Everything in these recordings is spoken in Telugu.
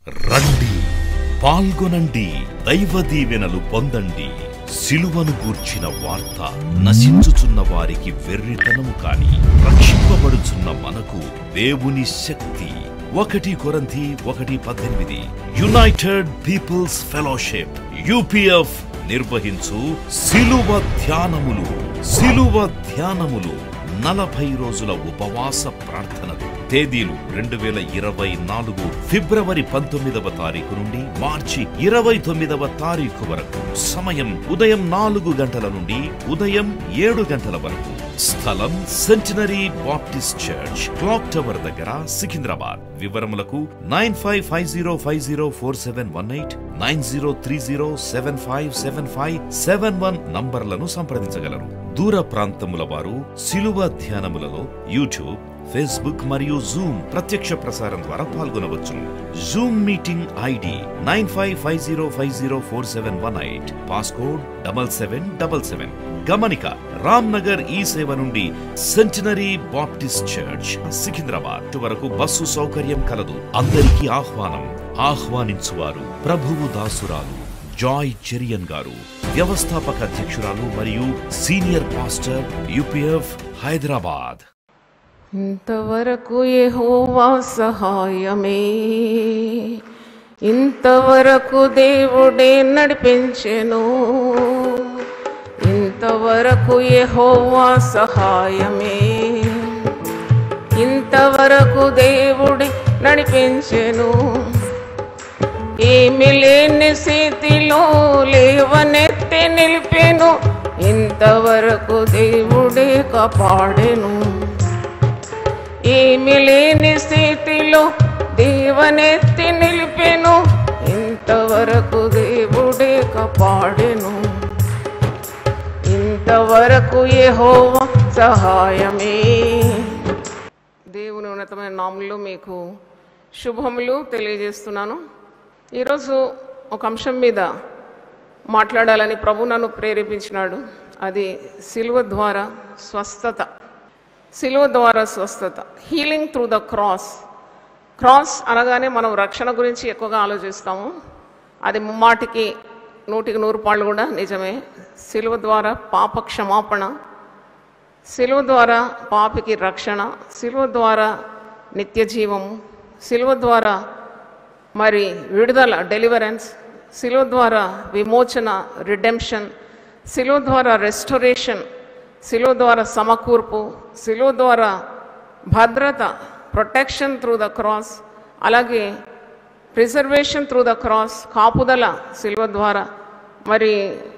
రండి పాల్గొనండి దైవ దీవెనలు పొందండి సిలువను గూర్చిన వార్త నశించుచున్న వారికి వెర్రితనము కాని రక్షింపబడుచున్న మనకు దేవుని శక్తి ఒకటి కొరంథీ ఒకటి పద్దెనిమిది యునైటెడ్ పీపుల్స్ ఫెలోషిప్ యూపీఎఫ్ నిర్వహించు సిలువ ధ్యానములు సిలువ ధ్యానములు నలభై రోజుల ఉపవాస ప్రార్థనలు తేదీలు రెండు వేల ఇరవై నాలుగు ఫిబ్రవరి పంతొమ్మిదవ తారీఖు నుండి మార్చి ఇరవై తొమ్మిదవ తారీఖు వరకు సమయం ఉదయం నాలుగు గంటల నుండి ఉదయం ఏడు గంటల వరకు స్థలం centenary Baptist church clock tower దగ్గర సికింద్రాబాద్ వివరములకు nine five five zero five zero four seven one eight nine zero three zero seven five seven five seven one నంబర్లను సంప్రదించగలరు దూర ప్రాంతముల వారు సిలువ ధ్యానములలో యూట్యూబ్ ఫేస్బుక్ మరియు జూమ్ ప్రత్యక్ష ప్రసారం ద్వారా పాల్గొనవచ్చును Zoom meeting ID nine five five zero five zero four seven one eight passcode double seven double seven గమనిక రామ్ నగర్ ఈ సేవ నుండి సెంటినరీ బాప్టిస్ట్ చర్చ్ సికింద్రాబాద్ వరకు బస్సు సౌకర్యం కలదు అందరికీ ఆహ్వానం ఆహ్వానించువారు ప్రభువు దాసురాలు జాయ్ చెరియన్ గారు వ్యవస్థాపక అధ్యక్షురాలు మరియు సీనియర్ పాస్టర్ యూపీఎఫ్ హైదరాబాద్ ఇంతవరకు యెహోవా సహాయమే ఇంతవరకు దేవుడే నడిపించెను ఇంతవరకు యెహోవా సహాయమే ఇంతవరకు దేవుడే నడిపించెను ఏమి లేని స్థితిలో లేవనెత్తి నిలిపెను ఇంతవరకు దేవుడే కాపాడెను ఏమి లేని స్థితిలో దేవనెత్తి నిలిపెను ఇంతవరకు దేవుడే కాపాడెను ఇంతవరకు యెహోవా సహాయమే దేవుని ఉన్నతమైన నామంలో మీకు శుభములు తెలియజేస్తున్నాను ఈరోజు ఒక అంశం మీద మాట్లాడాలని ప్రభు నన్ను ప్రేరేపించినాడు అది సిలువ ద్వారా స్వస్థత సిలువ ద్వారా స్వస్థత healing through the cross cross అనగానే మనం రక్షణ గురించి ఎక్కువగా ఆలోచిస్తాము అది ముమ్మాటికి నూటికి నూరు పాళ్ళు కూడా నిజమే సిలువ ద్వారా పాప క్షమాపణ సిలువ ద్వారా పాపికి రక్షణ సిలువ ద్వారా నిత్య జీవము సిలువ ద్వారా మరి విడుదల డెలివరెన్స్ సిలువ ద్వారా విమోచన రిడెంప్షన్ సిలువ ద్వారా రెస్టోరేషన్ సిలువ ద్వారా సమకూర్పు సిలువ ద్వారా భద్రత ప్రొటెక్షన్ త్రూ ద క్రాస్ అలాగే ప్రిజర్వేషన్ త్రూ ద క్రాస్ కాపుదల సిలువ ద్వారా మరి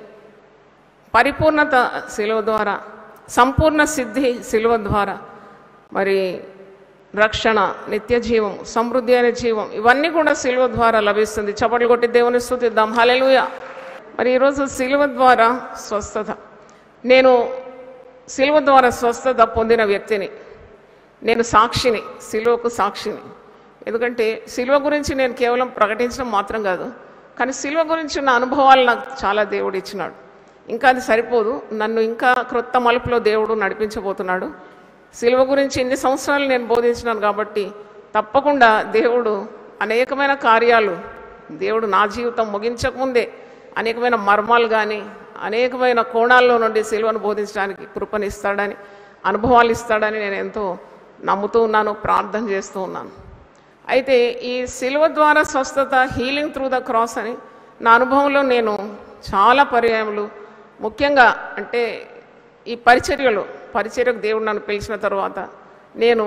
పరిపూర్ణత సిలువ ద్వారా సంపూర్ణ సిద్ధి సిలువ ద్వారా మరి రక్షణ నిత్య జీవం సమృద్ధి అయిన జీవం ఇవన్నీ కూడా సిలువ ద్వారా లభిస్తుంది చప్పట్లు కొట్టి దేవుని స్థుతిద్దాం హలెలుయ మరి ఈరోజు సిలువ ద్వారా స్వస్థత నేను సిలువ ద్వారా స్వస్థత పొందిన వ్యక్తిని నేను సాక్షిని సిలువకు సాక్షిని ఎందుకంటే సిలువ గురించి నేను కేవలం ప్రకటించడం మాత్రం కాదు కానీ సిలువ గురించి ఉన్న అనుభవాలు నాకు చాలా దేవుడు ఇచ్చినాడు ఇంకా అది సరిపోదు నన్ను ఇంకా క్రొత్త మలుపులో దేవుడు నడిపించబోతున్నాడు సిలువ గురించి ఎన్ని సంవత్సరాలు నేను బోధించినాను కాబట్టి తప్పకుండా దేవుడు అనేకమైన కార్యాలు దేవుడు నా జీవితం ముగించకముందే అనేకమైన మర్మాలు కానీ అనేకమైన కోణాల్లో నుండి సిలువను బోధించడానికి కృపనిస్తాడని అనుభవాలు ఇస్తాడని నేను ఎంతో నమ్ముతూ ఉన్నాను ప్రార్థన చేస్తూ ఉన్నాను అయితే ఈ సిలువ ద్వారా స్వస్థత హీలింగ్ త్రూ ద క్రాస్ అని నా అనుభవంలో నేను చాలా పర్యాయములు ముఖ్యంగా అంటే ఈ పరిచర్యలు పరిచర్యకు దేవుడు నన్ను పిలిచిన తర్వాత నేను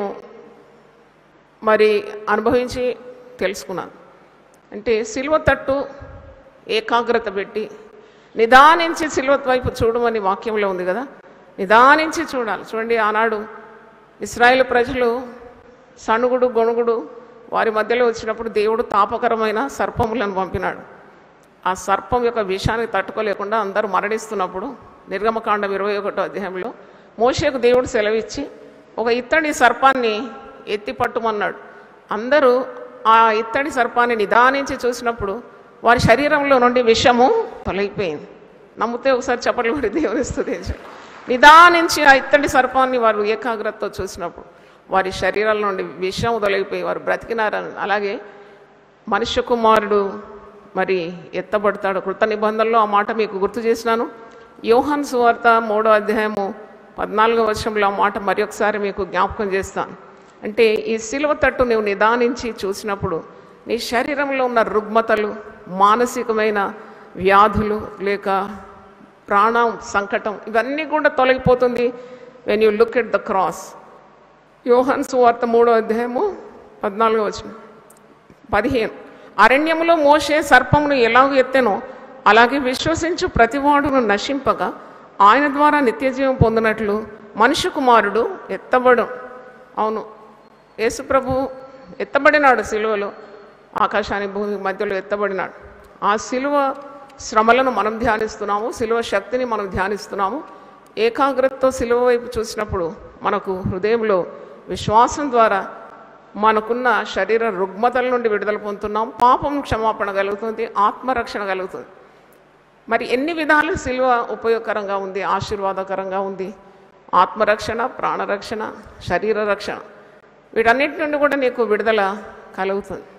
మరి అనుభవించి తెలుసుకున్నాను అంటే సిలువ తట్టు ఏకాగ్రత పెట్టి నిదానించి సిలువ వైపు చూడమని వాక్యంలో ఉంది కదా నిదానించి చూడాలి చూడండి ఆనాడు ఇస్రాయేల్ ప్రజలు సణుగుడు గొణుగుడు వారి మధ్యలో వచ్చినప్పుడు దేవుడు తాపకరమైన సర్పములను పంపినాడు ఆ సర్పం యొక్క విషాన్ని తట్టుకోలేకుండా అందరూ మరణిస్తున్నప్పుడు నిర్గమకాండం ఇరవై ఒకటో అధ్యాయంలో మోషేకు దేవుడు సెలవిచ్చి ఒక ఇత్తడి సర్పాన్ని ఎత్తి పట్టుమన్నాడు అందరూ ఆ ఇత్తడి సర్పాన్ని నిదానించి చూసినప్పుడు వారి శరీరంలో నుండి విషము తొలగిపోయింది నమ్మితే ఒకసారి చెప్పలు కూడా దేవుని స్తుతించాడు నిదానించి ఆ ఇత్తడి సర్పాన్ని వారు ఏకాగ్రతతో చూసినప్పుడు వారి శరీరాల నుండి విషం తొలగిపోయి వారు బ్రతికినారని అలాగే మనుష్య కుమారుడు మరి ఎత్తబడతాడు కృత నిబంధనలో ఆ మాట మీకు గుర్తు చేసినాను యోహాన్ సువార్త మూడో అధ్యాయము పద్నాలుగో వర్షంలో ఆ మాట మరి ఒకసారి మీకు జ్ఞాపకం చేస్తాను అంటే ఈ సిలువ తట్టు నువ్వు నిదానించి చూసినప్పుడు నీ శరీరంలో ఉన్న రుగ్మతలు మానసికమైన వ్యాధులు లేక ప్రాణం సంకటం ఇవన్నీ కూడా తొలగిపోతుంది when you look at the cross యోహాన్ సువార్త మూడో అధ్యాయము పద్నాలుగో వచ్చిన పదిహేను అరణ్యములో మోసే సర్పమును ఎలాగ ఎత్తెనో అలాగే విశ్వసించు ప్రతివాడును నశింపగా ఆయన ద్వారా నిత్యజీవం పొందినట్లు మనుష్య కుమారుడు ఎత్తబడు అవును యేసుప్రభు ఎత్తబడినాడు సిలువలో ఆకాశానికి భూమి మధ్యలో ఎత్తబడినాడు ఆ సిలువ శ్రమలను మనం ధ్యానిస్తున్నాము సిలువ శక్తిని మనం ధ్యానిస్తున్నాము ఏకాగ్రతతో సిలువ వైపు చూసినప్పుడు మనకు హృదయంలో విశ్వాసం ద్వారా మనకున్న శరీర రుగ్మతల నుండి విడుదల పొందుతున్నాం పాపం క్షమాపణ కలుగుతుంది ఆత్మరక్షణ కలుగుతుంది మరి ఎన్ని విధాలు సిలువ ఉపయోగకరంగా ఉంది ఆశీర్వాదకరంగా ఉంది ఆత్మరక్షణ ప్రాణరక్షణ శరీర రక్షణ వీటన్నిటి నుండి కూడా నీకు విడుదల కలుగుతుంది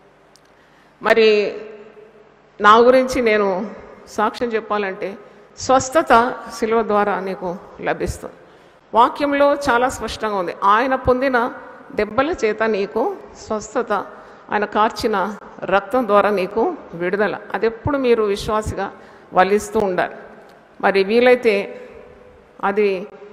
మరి నా గురించి నేను సాక్ష్యం చెప్పాలంటే స్వస్థత సిలువ ద్వారా నీకు లభిస్తుంది వాక్యంలో చాలా స్పష్టంగా ఉంది ఆయన పొందిన దెబ్బల చేత నీకు స్వస్థత ఆయన కార్చిన రక్తం ద్వారా నీకు విడుదల అది ఎప్పుడు మీరు విశ్వాసిగా వలిస్తూ ఉండాలి మరి వీలైతే అది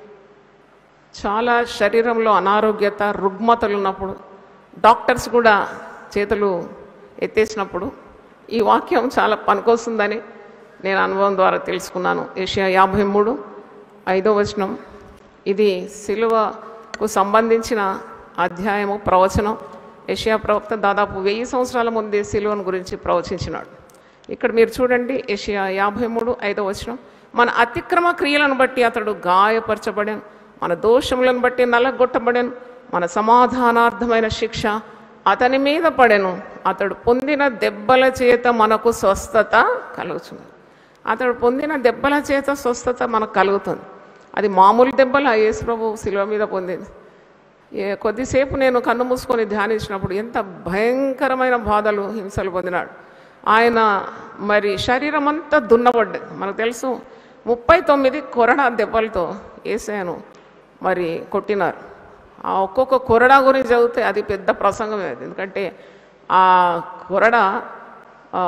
చాలా శరీరంలో అనారోగ్యత రుగ్మతలు ఉన్నప్పుడు డాక్టర్స్ కూడా చేతులు ఎత్తేసినప్పుడు ఈ వాక్యం చాలా పనికొస్తుందని నేను అనుభవం ద్వారా తెలుసుకున్నాను ఏషియా యాభై మూడు ఐదో వచనం ఇది సిలువకు సంబంధించిన అధ్యాయము ప్రవచనం ఏషియా ప్రవక్త దాదాపు వెయ్యి సంవత్సరాల ముందే సిలువను గురించి ప్రవచించినాడు ఇక్కడ మీరు చూడండి ఏషియా యాభై మూడు ఐదో వచనం మన అతిక్రమ క్రియలను బట్టి అతడు గాయపరచబడాను మన దోషములను బట్టి నలగొట్టబడాను మన సమాధానార్థమైన శిక్ష అతని మీద పడెను అతడు పొందిన దెబ్బల చేత మనకు స్వస్థత కలుగుతుంది అతడు పొందిన దెబ్బల చేత స్వస్థత మనకు కలుగుతుంది అది మామూలు దెబ్బల యేసుప్రభు శిలువ మీద పొందింది ఏ- కొద్దిసేపు నేను కన్ను మూసుకొని ధ్యానించినప్పుడు ఎంత భయంకరమైన బాధలు హింసలు పొందినాడు ఆయన మరి శరీరం అంతా దున్నబడ్డది మనకు తెలుసు ముప్పై తొమ్మిది కొరడా దెబ్బలతో ఏసాను మరి కొట్టినారు ఆ ఒక్కొక్క కొరడా గురించి చదివితే అది పెద్ద ప్రసంగమే అది ఎందుకంటే ఆ కొరడ ఆ,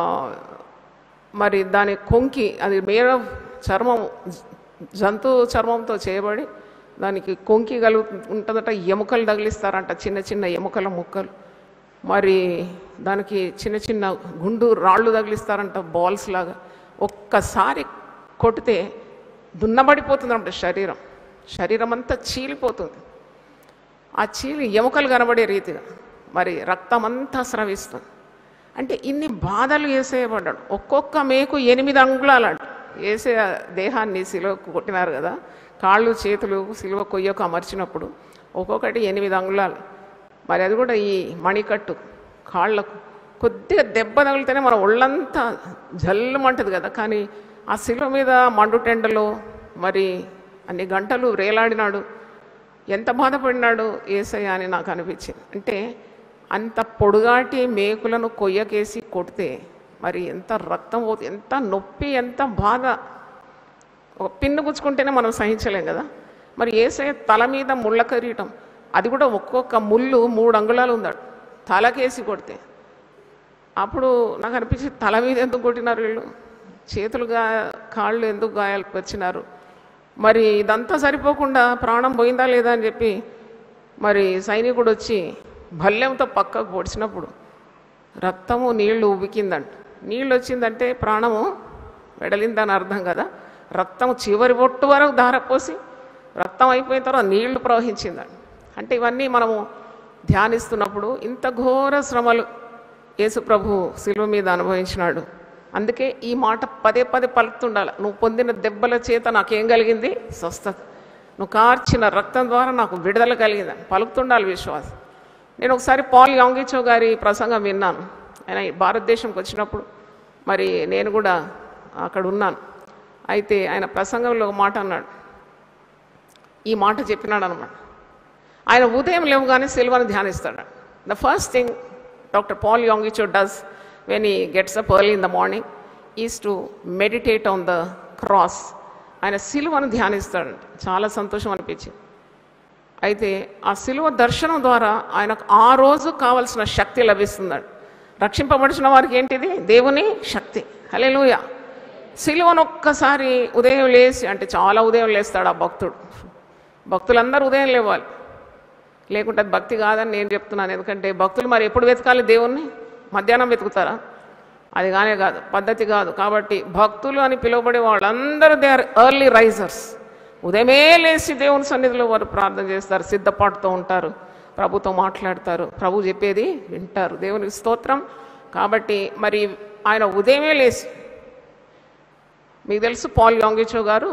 మరి దాని కొంకి అది మేడ చర్మం జంతు చర్మంతో చేయబడి దానికి కొంకి కలుగు ఉంటుందట ఎముకలు తగిలిస్తారంట చిన్న చిన్న ఎముకల ముక్కలు మరి దానికి చిన్న చిన్న గుండు రాళ్ళు తగిలిస్తారంట బాల్స్ లాగా ఒక్కసారి కొడితే దున్నబడిపోతుందంట శరీరం శరీరం అంతా చీలిపోతుంది ఆ చీలి ఎముకలు కనబడే రీతిగా మరి రక్తం అంతా స్రవిస్తుంది అంటే ఇన్ని బాధలు వేసేయబడ్డాడు ఒక్కొక్క మేకు ఎనిమిది అంగుళాలంట వేసే దేహాన్ని సిలువకు కొట్టినారు కదా కాళ్ళు చేతులు సిలువ కొయ్యకు అమర్చినప్పుడు ఒక్కొక్కటి ఎనిమిది అంగుళాలు మరి అది కూడా ఈ మణికట్టు కాళ్ళకు కొద్దిగా దెబ్బ తగిలితేనే మన ఒళ్ళంతా జల్లుమంటది కదా కానీ ఆ శిలువ మీద మండుటెండలో మరి అన్ని గంటలు రేలాడినాడు ఎంత బాధపడినాడు ఏసయ్య అని నాకు అనిపించింది అంటే అంత పొడుగాటి మేకులను కొయ్యకేసి కొడితే మరి ఎంత రక్తం పోతుంది ఎంత నొప్పి ఎంత బాధ ఒక పిన్ను గుచ్చుకుంటేనే మనం సహించలేం కదా మరి ఏసయ్య తల మీద ముళ్ళ కిరీటం అది కూడా ఒక్కొక్క ముళ్ళు మూడు అంగుళాలు ఉందాడు తలకేసి కొడితే అప్పుడు నాకు అనిపించింది తల మీద ఎందుకు కొట్టినారు వీళ్ళు చేతులుగా కాళ్ళు ఎందుకు గాయాలు వచ్చినారు మరి ఇదంతా సరిపోకుండా ప్రాణం పోయిందా లేదా అని చెప్పి మరి సైనికుడు వచ్చి భల్యంతో పక్కకు పొడిచినప్పుడు రక్తము నీళ్లు ఉబికిందంట నీళ్ళు వచ్చిందంటే ప్రాణము వెడలిందని అర్థం కదా రక్తం చివరి బొట్టు వరకు ధారపోసి రక్తం అయిపోయిన తర్వాత నీళ్లు ప్రవహించిందంట అంటే ఇవన్నీ మనము ధ్యానిస్తున్నప్పుడు ఇంత ఘోర శ్రమలు యేసు ప్రభు శిలువ మీద అనుభవించినాడు అందుకే ఈ మాట పదే పదే పలుకుతుండాలి నువ్వు పొందిన దెబ్బల చేత నాకేం కలిగింది స్వస్థత నువ్వు కార్చిన రక్తం ద్వారా నాకు విడుదల కలిగింది పలుకుతుండాలి విశ్వాసం నేను ఒకసారి పాల్ యాంగిచో గారి ప్రసంగం విన్నాను ఆయన ఈ భారతదేశంకి వచ్చినప్పుడు మరి నేను కూడా అక్కడ ఉన్నాను అయితే ఆయన ప్రసంగంలో ఒక మాట అన్నాడు ఈ మాట చెప్పినాడు అనమాట ఆయన ఉదయం లేవగానే సిల్వను ధ్యానిస్తాడు the first thing Dr. Paul Yonggi does when he gets up early in the morning is to meditate on the cross. ఆయన సిలువను ధ్యానిస్తాడు చాలా సంతోషం అనిపించింది అయితే ఆ సిలువ దర్శనం ద్వారా ఆయనకు ఆ రోజు కావలసిన శక్తి లభిస్తుందండి రక్షింపబడిన వారికి ఏంటిది దేవుని శక్తి హల్లెలూయా సిలువను ఒక్కసారి ఉదయం లేచి అంటే చాలా ఉదయం లేస్తాడు ఆ భక్తుడు భక్తులందరూ ఉదయం లేవాలి లేకుంటే అది భక్తి కాదని నేను చెప్తున్నాను ఎందుకంటే భక్తులు మరి ఎప్పుడు వెతకాలి దేవుణ్ణి మధ్యాహ్నం వెతుకుతారా అది కానే కాదు పద్ధతి కాదు కాబట్టి భక్తులు అని పిలువబడే వాళ్ళందరూ దే ఆర్ ఎర్లీ రైజర్స్ ఉదయమే లేచి దేవుని సన్నిధిలో వారు ప్రార్థన చేస్తారు సిద్ధపాటుతో ఉంటారు ప్రభుతో మాట్లాడతారు ప్రభు చెప్పేది వింటారు దేవునికి స్తోత్రం కాబట్టి మరి ఆయన ఉదయమే లేచి మీకు తెలుసు పాల్ యాంగిచో గారు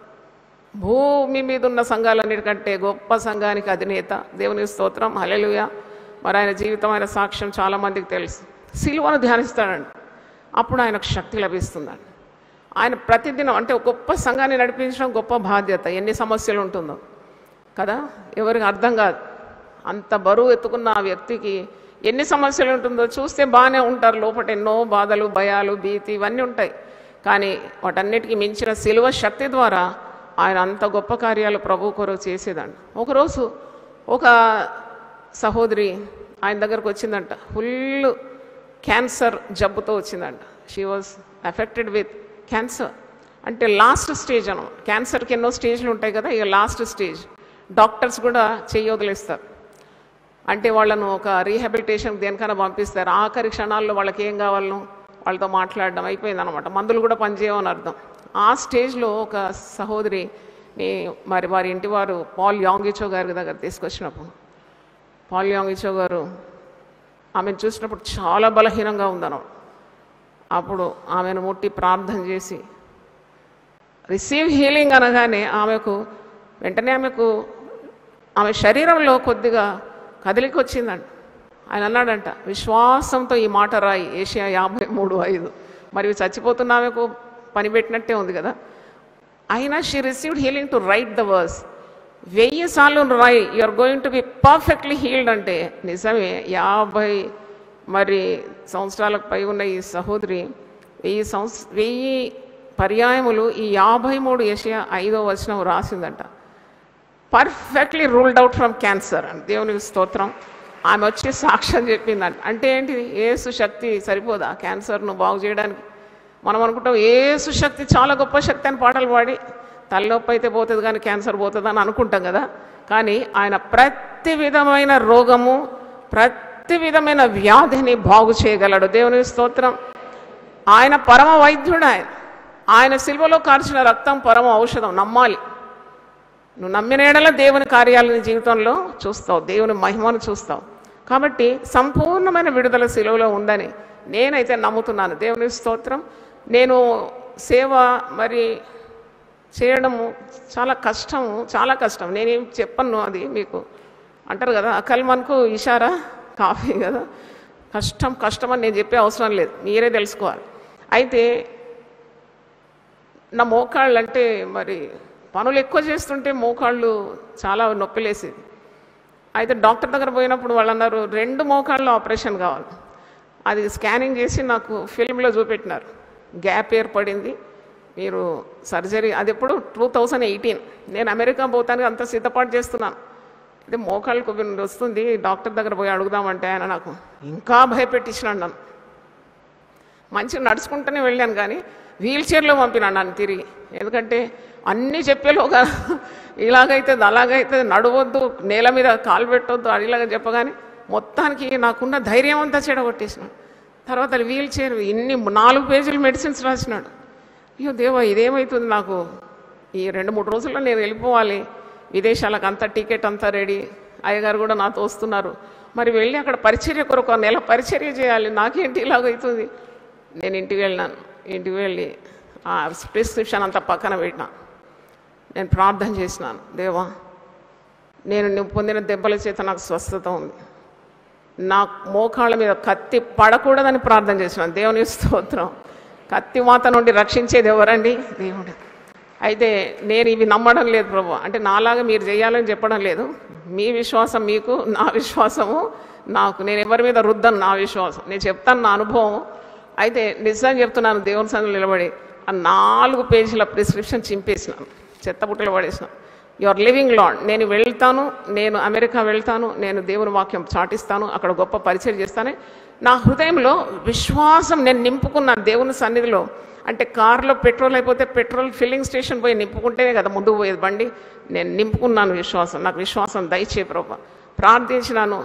భూమి మీద ఉన్న సంఘాలన్నిటికంటే గొప్ప సంఘానికి అధినేత దేవుని స్తోత్రం హలెలుయ మరి ఆయన జీవితం ఆయన సాక్ష్యం చాలామందికి తెలుసు సిలువను ధ్యానిస్తాడండి అప్పుడు ఆయనకు శక్తి లభిస్తుందండి ఆయన ప్రతిదినం అంటే ఒక గొప్ప సంఘాన్ని నడిపించడం గొప్ప బాధ్యత ఎన్ని సమస్యలు ఉంటుందో కదా ఎవరికి అర్థం కాదు అంత బరువు ఎత్తుకున్న ఆ వ్యక్తికి ఎన్ని సమస్యలు ఉంటుందో చూస్తే బాగానే ఉంటారు లోపల ఎన్నో బాధలు భయాలు భీతి ఇవన్నీ ఉంటాయి కానీ వాటన్నిటికీ మించిన సిలువ శక్తి ద్వారా ఆయన అంత గొప్ప కార్యాలు ప్రభు కొరకు చేసేదండి ఒకరోజు ఒక సహోదరి ఆయన దగ్గరకు వచ్చిందంట ఫుల్ క్యాన్సర్ జబ్బుతో వచ్చిందంట she was affected with cancer అంటే లాస్ట్ స్టేజ్ అను క్యాన్సర్కి ఎన్నో స్టేజ్లు ఉంటాయి కదా ఇక లాస్ట్ స్టేజ్ డాక్టర్స్ కూడా చెయ్యి వదిలేస్తారు అంటే వాళ్ళను ఒక రీహాబిలిటేషన్ దేనికైనా పంపిస్తారు ఆఖరి క్షణాల్లో వాళ్ళకి ఏం కావాలను వాళ్ళతో మాట్లాడడం అయిపోయింది అనమాట మందులు కూడా పనిచేయమని అర్థం ఆ స్టేజ్లో ఒక సహోదరి ని మరి వారి ఇంటి వారు పాల్ యాంగిచో గారి దగ్గర తీసుకొచ్చినప్పుడు పాల్ యాంగిచో గారు ఆమెను చూసినప్పుడు చాలా బలహీనంగా ఉందన్నమాట అప్పుడు ఆమెను ముట్టి ప్రార్థన చేసి రిసీవ్ హీలింగ్ అనగానే ఆమెకు వెంటనే ఆమెకు ఆమె శరీరంలో కొద్దిగా కదిలికి వచ్చిందంట ఆయన అన్నాడంట విశ్వాసంతో ఈ మాట రాయి ఏషియా యాభై మూడు ఐదు మరి చచ్చిపోతున్న ఆమెకు పని పెట్టినట్టే ఉంది కదా అయినా she received healing to write the verse వెయ్యి సార్లు రాయి you are going to be perfectly healed అంటే నిజమే యాభై మరి సంవత్సరాలకు పై ఉన్న ఈ సహోదరి వెయ్యి సంవత్స వెయ్యి పర్యాయములు ఈ యాభై మూడు ఏషియా ఐదో వచనం రాసిందంట perfectly ruled out from cancer అని దేవునికి స్తోత్రం ఆమె వచ్చి సాక్ష్యం చెప్పిందంట అంటే ఏంటి ఏసు శక్తి సరిపోదా క్యాన్సర్ను బాగు చేయడానికి మనం అనుకుంటాం ఏసు శక్తి చాలా గొప్ప శక్తి అని పాటలు పాడి తలనొప్పి అయితే పోతుంది కానీ క్యాన్సర్ పోతుంది అని అనుకుంటాం కదా కానీ ఆయన ప్రతి విధమైన రోగము ప్రతి విధమైన వ్యాధిని బాగు చేయగలడు దేవునికి స్తోత్రం ఆయన పరమ వైద్యుడు ఆయన ఆయన శిల్వలో కార్చిన రక్తం పరమ ఔషధం నమ్మాలి నువ్వు నమ్మిన ఎడల దేవుని కార్యాలని జీవితంలో చూస్తావు దేవుని మహిమను చూస్తావు కాబట్టి సంపూర్ణమైన విడుదల శిలువలో ఉందని నేనైతే నమ్ముతున్నాను దేవుని స్తోత్రం నేను సేవ మరి చేయడము చాలా కష్టము చాలా కష్టం నేనేం చెప్పను అది మీకు అంటారు కదా అకల్ మనకు ఇషారా కాఫీ కదా కష్టం కష్టం అని నేను చెప్పే అవసరం లేదు మీరే తెలుసుకోవాలి అయితే నా మోకాళ్ళు అంటే మరి పనులు ఎక్కువ చేస్తుంటే మోకాళ్ళు చాలా నొప్పిలేసేది అయితే డాక్టర్ దగ్గర పోయినప్పుడు వాళ్ళు అన్నారు రెండు మోకాళ్ళు ఆపరేషన్ కావాలి అది స్కానింగ్ చేసి నాకు ఫిల్మ్లో చూపెట్టినారు గ్యాప్ ఏర్పడింది మీరు సర్జరీ అది ఎప్పుడు టూ థౌజండ్ ఎయిటీన్ నేను అమెరికా పోతానికి అంత సిద్ధపాటు చేస్తున్నాను అయితే మోకాళ్ళకు వస్తుంది డాక్టర్ దగ్గర పోయి అడుగుదామంటే ఆయన నాకు ఇంకా భయపెట్టించినాడు నన్ను మంచిగా నడుచుకుంటూనే వెళ్ళాను కానీ వీల్ చైర్లో పంపినాను నన్ను తిరిగి ఎందుకంటే అన్నీ చెప్పేలోగా ఇలాగైతుంది అలాగైతుంది నడవద్దు నేల మీద కాలు పెట్టొద్దు అడిలాగా చెప్పగానే మొత్తానికి నాకున్న ధైర్యం అంతా చెడగొట్టేసినాడు తర్వాత వీల్ చైర్ ఇన్ని నాలుగు పేజీలు మెడిసిన్స్ రాసినాడు అయ్యో దేవా ఇదేమవుతుంది నాకు ఈ రెండు మూడు రోజుల్లో నేను వెళ్ళిపోవాలి విదేశాలకు అంతా టికెట్ అంతా రెడీ అయ్యగారు కూడా నాతో వస్తున్నారు మరి వెళ్ళి అక్కడ పరిచర్య కొరకు ఒక నెల పరిచర్య చేయాలి నాకేంటి ఇలాగవుతుంది నేను ఇంటికి వెళ్ళినాను ఇంటికి వెళ్ళి ఆ ప్రిస్క్రిప్షన్ అంతా పక్కన పెట్టినా నేను ప్రార్థన చేసినాను దేవా నేను నువ్వు పొందిన దెబ్బల చేత నాకు స్వస్థత ఉంది నా మోకాళ్ళ మీద కత్తి పడకూడదని ప్రార్థన చేసినాను దేవుని స్తోత్రం కత్తి మాత నుండి రక్షించేది ఎవరండి దేవుడు అయితే నేను ఇవి నమ్మడం లేదు ప్రభు అంటే నాలాగా మీరు చేయాలని చెప్పడం లేదు మీ విశ్వాసం మీకు నా విశ్వాసము నాకు నేను ఎవరి మీద రుద్దను నా విశ్వాసం నేను చెప్తాను నా అనుభవం అయితే నిజంగా చెప్తున్నాను దేవుని సన్నిధిలో నిలబడి ఆ నాలుగు పేజీల ప్రిస్క్రిప్షన్ చింపేసినాను చెత్తబుట్టలో పడేసినాను యు ఆర్ లివింగ్ లాడ్ నేను వెళ్తాను నేను అమెరికా వెళ్తాను నేను దేవుని వాక్యం చాటిస్తాను అక్కడ గొప్ప పరిచయం చేస్తాను నా హృదయంలో విశ్వాసం నేను నింపుకున్న దేవుని సన్నిధిలో అంటే కారులో పెట్రోల్ అయిపోతే పెట్రోల్ ఫిల్లింగ్ స్టేషన్ పోయి నింపుకుంటేనే కదా ముందుకు పోయేది బండి నేను నింపుకున్నాను విశ్వాసం నాకు విశ్వాసం దయచే ప్రభా ప్రార్థించినాను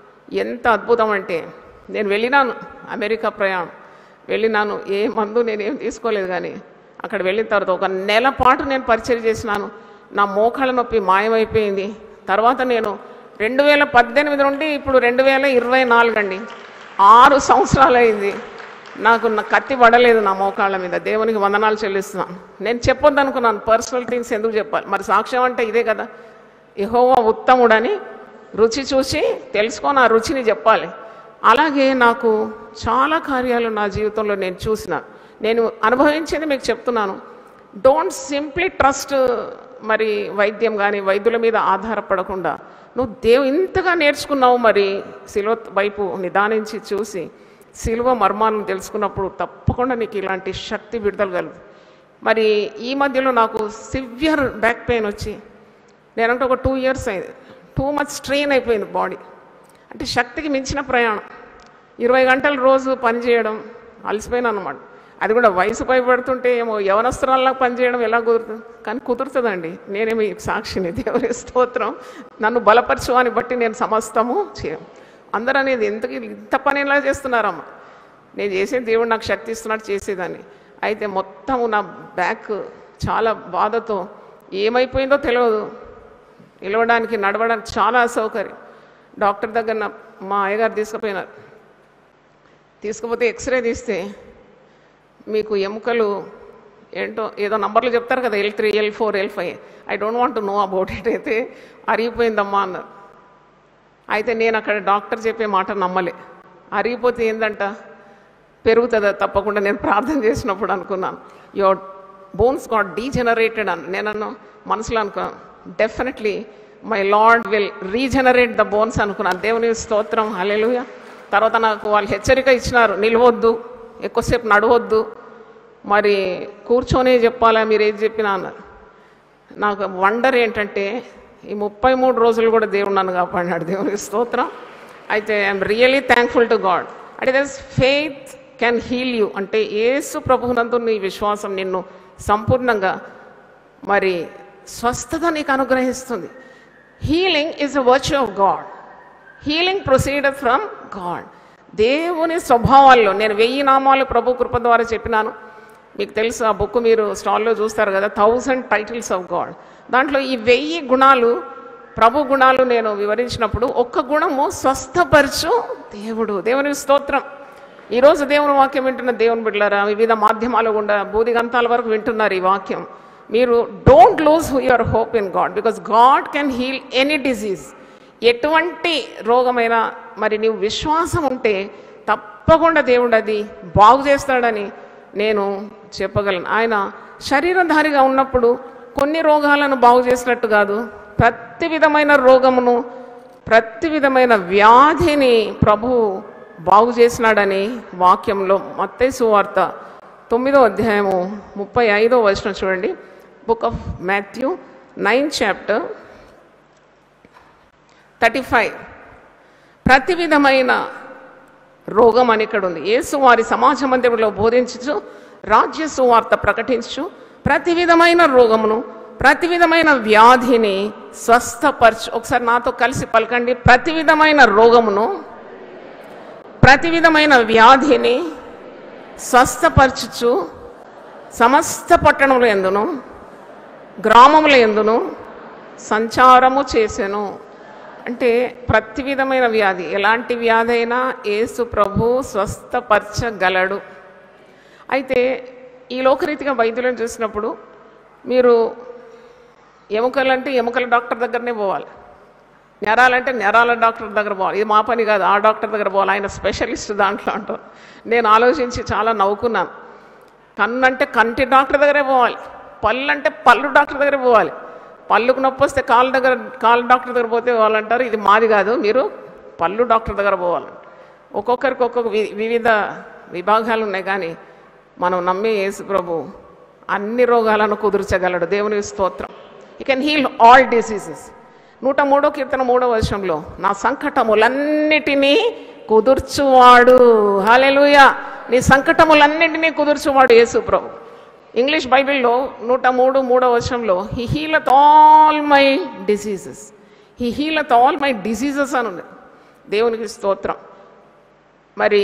ఎంత అద్భుతం అంటే నేను వెళ్ళినాను అమెరికా ప్రయాణం వెళ్ళినాను ఏ మందు నేనేం తీసుకోలేదు కానీ అక్కడ వెళ్ళిన తర్వాత ఒక నెల పాటు నేను పరిచయం చేసినాను నా మోకాళ్ళ నొప్పి మాయమైపోయింది తర్వాత నేను రెండు వేల పద్దెనిమిది నుండి ఇప్పుడు రెండు వేల ఇరవై నాలుగు అండి ఆరు సంవత్సరాలు అయింది నాకు నా కత్తి పడలేదు నా మోకాళ్ళ మీద దేవునికి వందనాలు చెల్లిస్తున్నాను నేను చెప్పొద్దు అనుకున్నాను పర్సనల్ థింగ్స్ ఎందుకు చెప్పాలి మరి సాక్ష్యం అంటే ఇదే కదా యెహోవా ఉత్తముడని రుచి చూసి తెలుసుకొని ఆ రుచిని చెప్పాలి అలాగే నాకు చాలా కార్యాలు నా జీవితంలో నేను చూసిన నేను అనుభవించేది మీకు చెప్తున్నాను డోంట్ సింప్లీ ట్రస్ట్ మరి వైద్యం కానీ వైద్యుల మీద ఆధారపడకుండా నువ్వు దేవు ఇంతగా నేర్చుకున్నావు మరి సిలువ వైపు నిదానించి చూసి సిలువ మర్మాలను తెలుసుకున్నప్పుడు తప్పకుండా నీకు ఇలాంటి శక్తి విడుదల కలుగు మరి ఈ మధ్యలో నాకు సివియర్ బ్యాక్ పెయిన్ వచ్చి నేనంటే ఒక టూ ఇయర్స్ అయింది టూ మచ్ స్ట్రెయిన్ అయిపోయింది బాడీ అంటే శక్తికి మించిన ప్రయాణం ఇరవై గంటలు రోజు పని చేయడం అలసిపోయినాను అనమాట అది కూడా వయసు పైబడుతుంటే ఏమో యవనస్త్రాల్లో పనిచేయడం ఎలా కుదురుతుంది కానీ కుదురుతుందండి నేనేమి సాక్షిని దేవుని స్తోత్రం నన్ను బలపరచువాని బట్టి నేను సమస్తము చేయ అందరూ అనేది ఎందుకు ఇంత పని ఎలా చేస్తున్నారమ్మా నేను చేసే దేవుడు నాకు శక్తి ఇస్తున్నాడు చేసేదాన్ని అయితే మొత్తం నా బ్యాక్ చాలా బాధతో ఏమైపోయిందో తెలియదు నిలవడానికి నడవడానికి చాలా అసౌకర్యం డాక్టర్ దగ్గర నా మా అయ్యగారు తీసుకుపోయినారు తీసుకుపోతే ఎక్స్రే తీస్తే మీకు ఎముకలు ఏంటో ఏదో నంబర్లు చెప్తారు కదా L three L four L five I don't want know about it అయితే అరిగిపోయిందమ్మా అన్నారు అయితే నేను అక్కడ డాక్టర్ చెప్పే మాట నమ్మలే అరిగిపోతే ఏందంట పెరుగుతుందా తప్పకుండా నేను ప్రార్థన చేసినప్పుడు అనుకున్నాను యువర్ బోన్స్ గాట్ డీజనరేటెడ్ అని నేను అన్నా మనసులో అనుకున్నాను definitely my Lord will regenerate the bones అనుకున్నాను దేవుని స్తోత్రం హల్లెలూయ తర్వాత నాకు వాళ్ళు హెచ్చరిక ఇచ్చినారు నిలవద్దు ఎక్కువసేపు నడవద్దు మరి కూర్చొని చెప్పాలా మీరు ఏది చెప్పినా అన్నారు నాకు వండర్ ఏంటంటే ఈ ముప్పై మూడు రోజులు కూడా దేవుడు నన్ను కాపాడినాడు దేవునికి స్తోత్రం అయితే I'm really thankful to God అంటే this faith can heal you అంటే ఏసు ప్రభునందు నీ విశ్వాసం నిన్ను సంపూర్ణంగా మరి స్వస్థత నీకు అనుగ్రహిస్తుంది healing is a virtue of God healing proceeder from God దేవుని స్వభావాల్లో నేను వెయ్యి నామాలు ప్రభు కృప ద్వారా చెప్పినాను మీకు తెలుసు ఆ బుక్ మీరు స్టాల్లో చూస్తారు కదా థౌజండ్ టైటిల్స్ ఆఫ్ గాడ్ దాంట్లో ఈ వెయ్యి గుణాలు ప్రభు గుణాలు నేను వివరించినప్పుడు ఒక్క గుణము స్వస్థపరచు దేవుడు దేవుని స్తోత్రం ఈరోజు దేవుని వాక్యం వింటున్న దేవుని బిడ్డలారా వివిధ మాధ్యమాల గుండా బూది గంతాల వరకు వింటున్నారు ఈ వాక్యం మీరు don't lose your hope in God because God can heal any disease ఎటువంటి రోగమైనా మరి నీవు విశ్వాసం ఉంటే తప్పకుండా దేవుడు అది బాగు చేస్తాడని నేను చెప్పగలను ఆయన శరీరధారిగా ఉన్నప్పుడు కొన్ని రోగాలను బాగు చేసినట్టు కాదు ప్రతి విధమైన రోగమును ప్రతి విధమైన వ్యాధిని ప్రభు బాగు చేసినాడని వాక్యంలో మత్తయి వార్త తొమ్మిదో అధ్యాయము ముప్పై ఐదో వచనం చూడండి book of Matthew nine chapter thirty five ప్రతి విధమైన రోగం అని ఇక్కడ ఉంది యేసు వారి సమాజ మందిరంలో బోధించు రాజ్య సువార్త ప్రకటించు ప్రతి విధమైన రోగమును ప్రతి విధమైన వ్యాధిని స్వస్థపరచు ఒకసారి నాతో కలిసి పలకండి ప్రతి విధమైన రోగమును ప్రతి విధమైన వ్యాధిని స్వస్థపరచుచు సమస్త పట్టణముల ఎందును గ్రామముల ఎందును సంచారము చేసెను అంటే ప్రతి విధమైన వ్యాధి ఎలాంటి వ్యాధి అయినా యేసు ప్రభు స్వస్థపరచగలడు అయితే ఈ లోకరీతిగా వైద్యులను చూసినప్పుడు మీరు ఎముకలంటే ఎముకల డాక్టర్ దగ్గరనే పోవాలి నెరాలంటే నెరాల డాక్టర్ దగ్గర పోవాలి ఇది మా పని కాదు ఆ డాక్టర్ దగ్గర పోవాలి ఆయన స్పెషలిస్ట్ దాంట్లో అంటారు నేను ఆలోచించి చాలా నవ్వుకున్నాను కన్ను అంటే కంటి డాక్టర్ దగ్గరే పోవాలి పళ్ళు అంటే పళ్ళు డాక్టర్ దగ్గరే పోవాలి పళ్ళుకు నొప్పి వస్తే కాళ్ళ దగ్గర కాళ్ళ డాక్టర్ దగ్గర పోతే వాళ్ళు అంటారు ఇది మాది కాదు మీరు పళ్ళు డాక్టర్ దగ్గర పోవాలంట ఒక్కొక్కరికి ఒక్కొక్క వి- వివిధ విభాగాలు ఉన్నాయి కానీ మనం నమ్మే యేసు ప్రభు అన్ని రోగాలను కుదుర్చగలడు దేవుని స్తోత్రం ఈ కెన్ హీల్ ఆల్ డిసీజెస్ నూట మూడో కీర్తన మూడో వర్షంలో నా సంకటములన్నిటినీ కుదుర్చువాడు హాలెలుయా నీ సంకటములన్నిటినీ కుదుర్చువాడు యేసు ప్రభు ఇంగ్లీష్ బైబిల్లో నూట మూడు మూడో వర్షంలో he healeth all my diseases he healeth all my diseases అని ఉంది దేవునికి స్తోత్రం మరి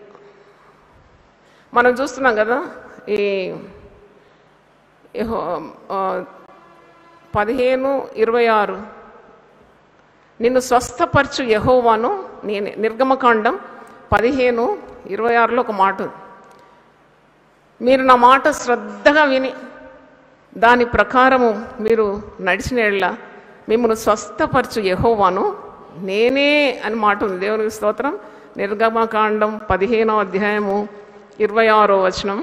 మనం చూస్తున్నాం కదా ఈ యెహో- ఆ, పదిహేను ఇరవై ఆరు నిన్ను స్వస్థపరచు యహోవాను నేను నిర్గమకాండం పదిహేను ఇరవై ఆరులో ఒక మాట ఉంది. మీరు నా మాట శ్రద్ధగా విని దాని ప్రకారము మీరు నడిచిన ఎళ్ళ మిమ్మల్ని స్వస్థపరచు యహోవాను నేనే అని మాట ఉంది దేవునికి స్తోత్రం నిర్గమకాండం పదిహేనో అధ్యాయము ఇరవై ఆరో వచనం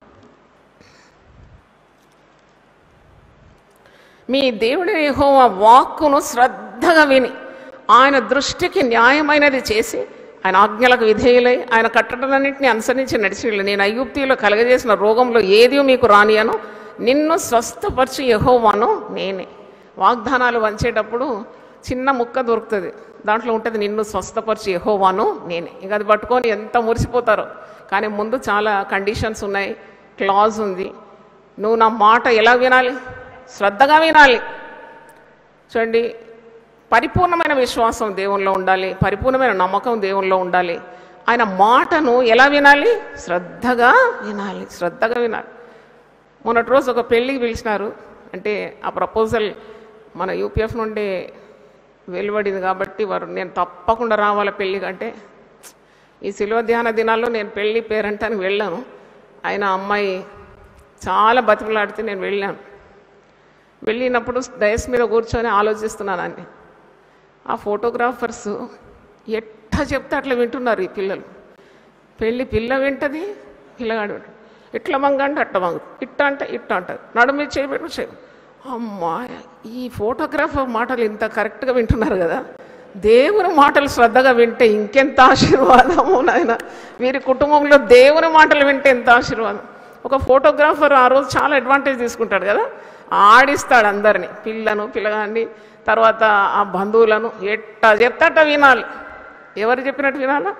మీ దేవుడి యెహోవా వాక్కును శ్రద్ధగా విని ఆయన దృష్టికి న్యాయమైనది చేసి ఆయన ఆజ్ఞలకు విధేయులై ఆయన కట్టడలన్నింటినీ అనుసరించి నడిచి నేను అయ్యుప్తిలో కలగజేసిన రోగంలో ఏది మీకు రానియను నిన్ను స్వస్థపరిచి యెహోవాను నేనే వాగ్దానాలు వంచేటప్పుడు చిన్న ముక్క దొరుకుతుంది దాంట్లో ఉంటుంది నిన్ను స్వస్థపరిచి యెహోవాను నేనే ఇక అది పట్టుకొని ఎంత మురిసిపోతారో కానీ ముందు చాలా కండిషన్స్ ఉన్నాయి క్లాజ్ ఉంది నువ్వు నా మాట ఎలా వినాలి శ్రద్ధగా వినాలి చూడండి పరిపూర్ణమైన విశ్వాసం దేవునిలో ఉండాలి పరిపూర్ణమైన నమ్మకం దేవునిలో ఉండాలి ఆయన మాటను ఎలా వినాలి శ్రద్ధగా వినాలి శ్రద్ధగా వినాలి మొన్నటి రోజు ఒక పెళ్ళికి పిలిచినారు అంటే ఆ ప్రపోజల్ మన యూపీఎఫ్ నుండి వెలువడింది కాబట్టి వారు నేను తప్పకుండా రావాలి పెళ్ళికి అంటే ఈ శిలువ ధ్యాన దినాల్లో నేను పెళ్ళి పేరంటానికి వెళ్ళాను ఆయన అమ్మాయి చాలా బతిమలాడితే నేను వెళ్ళాను వెళ్ళినప్పుడు డయస్ మీద కూర్చొని ఆలోచిస్తున్నాను అన్ని ఆ ఫోటోగ్రాఫర్స్ ఎట్లా చెప్తే అట్లా వింటున్నారు ఈ పిల్లలు పెళ్ళి పిల్ల వింటది పిల్లగాడు వింటాడు ఇట్లా మంగ అంటే అట్ట మంగ ఇట్ట అంటే ఇట్ట అంటారు నడుము మీద చేయబెట్టు చేయ అమ్మా ఈ ఫోటోగ్రాఫర్ మాటలు ఇంత కరెక్ట్గా వింటున్నారు కదా దేవుని మాటలు శ్రద్ధగా వింటే ఇంకెంత ఆశీర్వాదము నాయన వీరి కుటుంబంలో దేవుని మాటలు వింటే ఎంత ఆశీర్వాదం ఒక ఫోటోగ్రాఫర్ ఆ రోజు చాలా అడ్వాంటేజ్ తీసుకుంటాడు కదా ఆడిస్తాడు అందరినీ పిల్లను పిల్లగాన్ని తర్వాత ఆ బంధువులను ఎట్టా చెప్తాట వినాలి ఎవరు చెప్పినట్టు వినాలా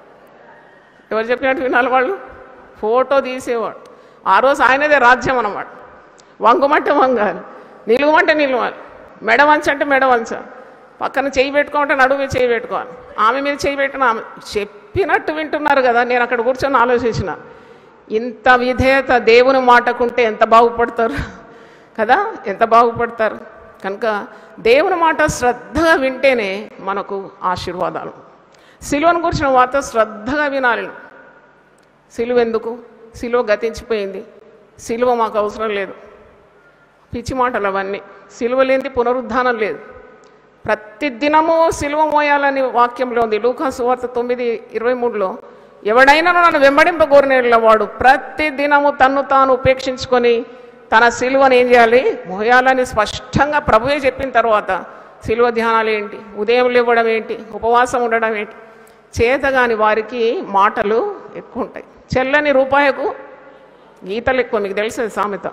ఎవరు చెప్పినట్టు వినాలి వాళ్ళు ఫోటో తీసేవాడు ఆ రోజు ఆయనదే రాజ్యం అన్నమాట వంగుమంటే వంగాలి నిలువమంటే నిలువాలి మెడ వంచ అంటే మెడ వంచాలి పక్కన చేయి పెట్టుకోమంటే నడుము మీద చేయి పెట్టుకోవాలి ఆమె మీద చేయి పెట్టిన ఆమె చెప్పినట్టు వింటున్నారు కదా నేను అక్కడ కూర్చొని ఆలోచించిన ఇంత విధేయత దేవుని మాటకుంటే ఎంత బాగుపడతారు కదా ఎంత బాగుపడతారు కనుక దేవుని మాట శ్రద్ధగా వింటేనే మనకు ఆశీర్వాదాలు సిలువను గురించిన వార్త శ్రద్ధగా వినాలి సిలువ ఎందుకు సిలువ గతించిపోయింది సిలువ మాకు అవసరం లేదు పిచ్చి మాటలు అవన్నీ సిలువ లేనిది పునరుద్ధానం లేదు ప్రతి దినము సిలువ మోయాలని వాక్యంలో ఉంది లూకా సువార్త తొమ్మిది ఇరవై మూడులో ఎవడైనా నన్ను వెంబడింపగోరిన వాడు ప్రతి దినము తన్ను తాను ఉపేక్షించుకొని తన సిలువను ఏం చేయాలి మోయాలని స్పష్టంగా ప్రభువే చెప్పిన తర్వాత సిలువ ధ్యానాలు ఏంటి ఉదయం లేవడం ఏంటి ఉపవాసం ఉండడం ఏంటి చేతగాని వారికి మాటలు ఎక్కువ ఉంటాయి చెల్లని రూపాయకు గీతలు ఎక్కువ మీకు తెలుసు సామెత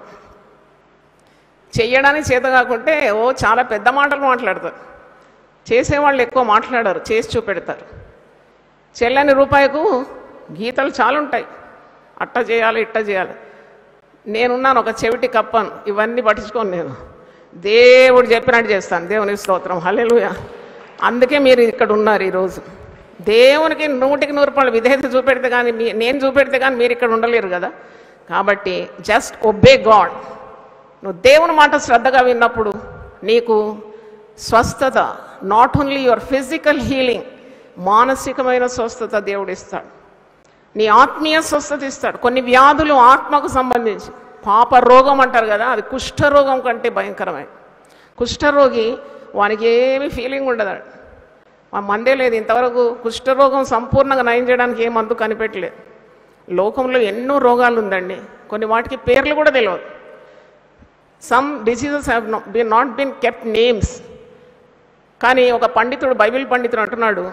చెయ్యడానికి చేత కాకుంటే ఓ చాలా పెద్ద మాటలు మాట్లాడతారు చేసేవాళ్ళు ఎక్కువ మాట్లాడారు చేసి చూపెడతారు చెల్లని రూపాయకు గీతలు చాలా ఉంటాయి అట్ట చేయాలి ఇట్ట చేయాలి నేనున్నాను ఒక చెవిటి కప్పను ఇవన్నీ పట్టించుకోను నేను దేవుడు చెప్పినట్టు చేస్తాను దేవుని స్తోత్రం హల్లెలూయా అందుకే మీరు ఇక్కడ ఉన్నారు ఈరోజు దేవునికి నూటికి నూరు రూపాయలు విధేయత చూపెడితే కానీ మీ నేను చూపెడితే కానీ మీరు ఇక్కడ ఉండలేరు కదా కాబట్టి జస్ట్ ఒబే గాడ్ నువ్వు దేవుని మాట శ్రద్ధగా విన్నప్పుడు నీకు స్వస్థత not only your physical healing మానసికమైన స్వస్థత దేవుడు ఇస్తాడు నీ ఆత్మీయ స్వస్థత ఇస్తాడు కొన్ని వ్యాధులు ఆత్మకు సంబంధించి పాప రోగం అంటారు కదా అది కుష్ఠరోగం కంటే భయంకరమైన కుష్ఠరోగి వానికి ఏమీ ఫీలింగ్ ఉండదు ఆ మందే లేదు ఇంతవరకు కుష్ఠరోగం సంపూర్ణంగా నయం చేయడానికి ఏ మందు కనిపెట్టలేదు లోకంలో ఎన్నో రోగాలు ఉందండి కొన్ని వాటికి పేర్లు కూడా తెలియదు some diseases have be not been kept names కానీ ఒక పండితుడు బైబిల్ పండితుడు అంటున్నాడు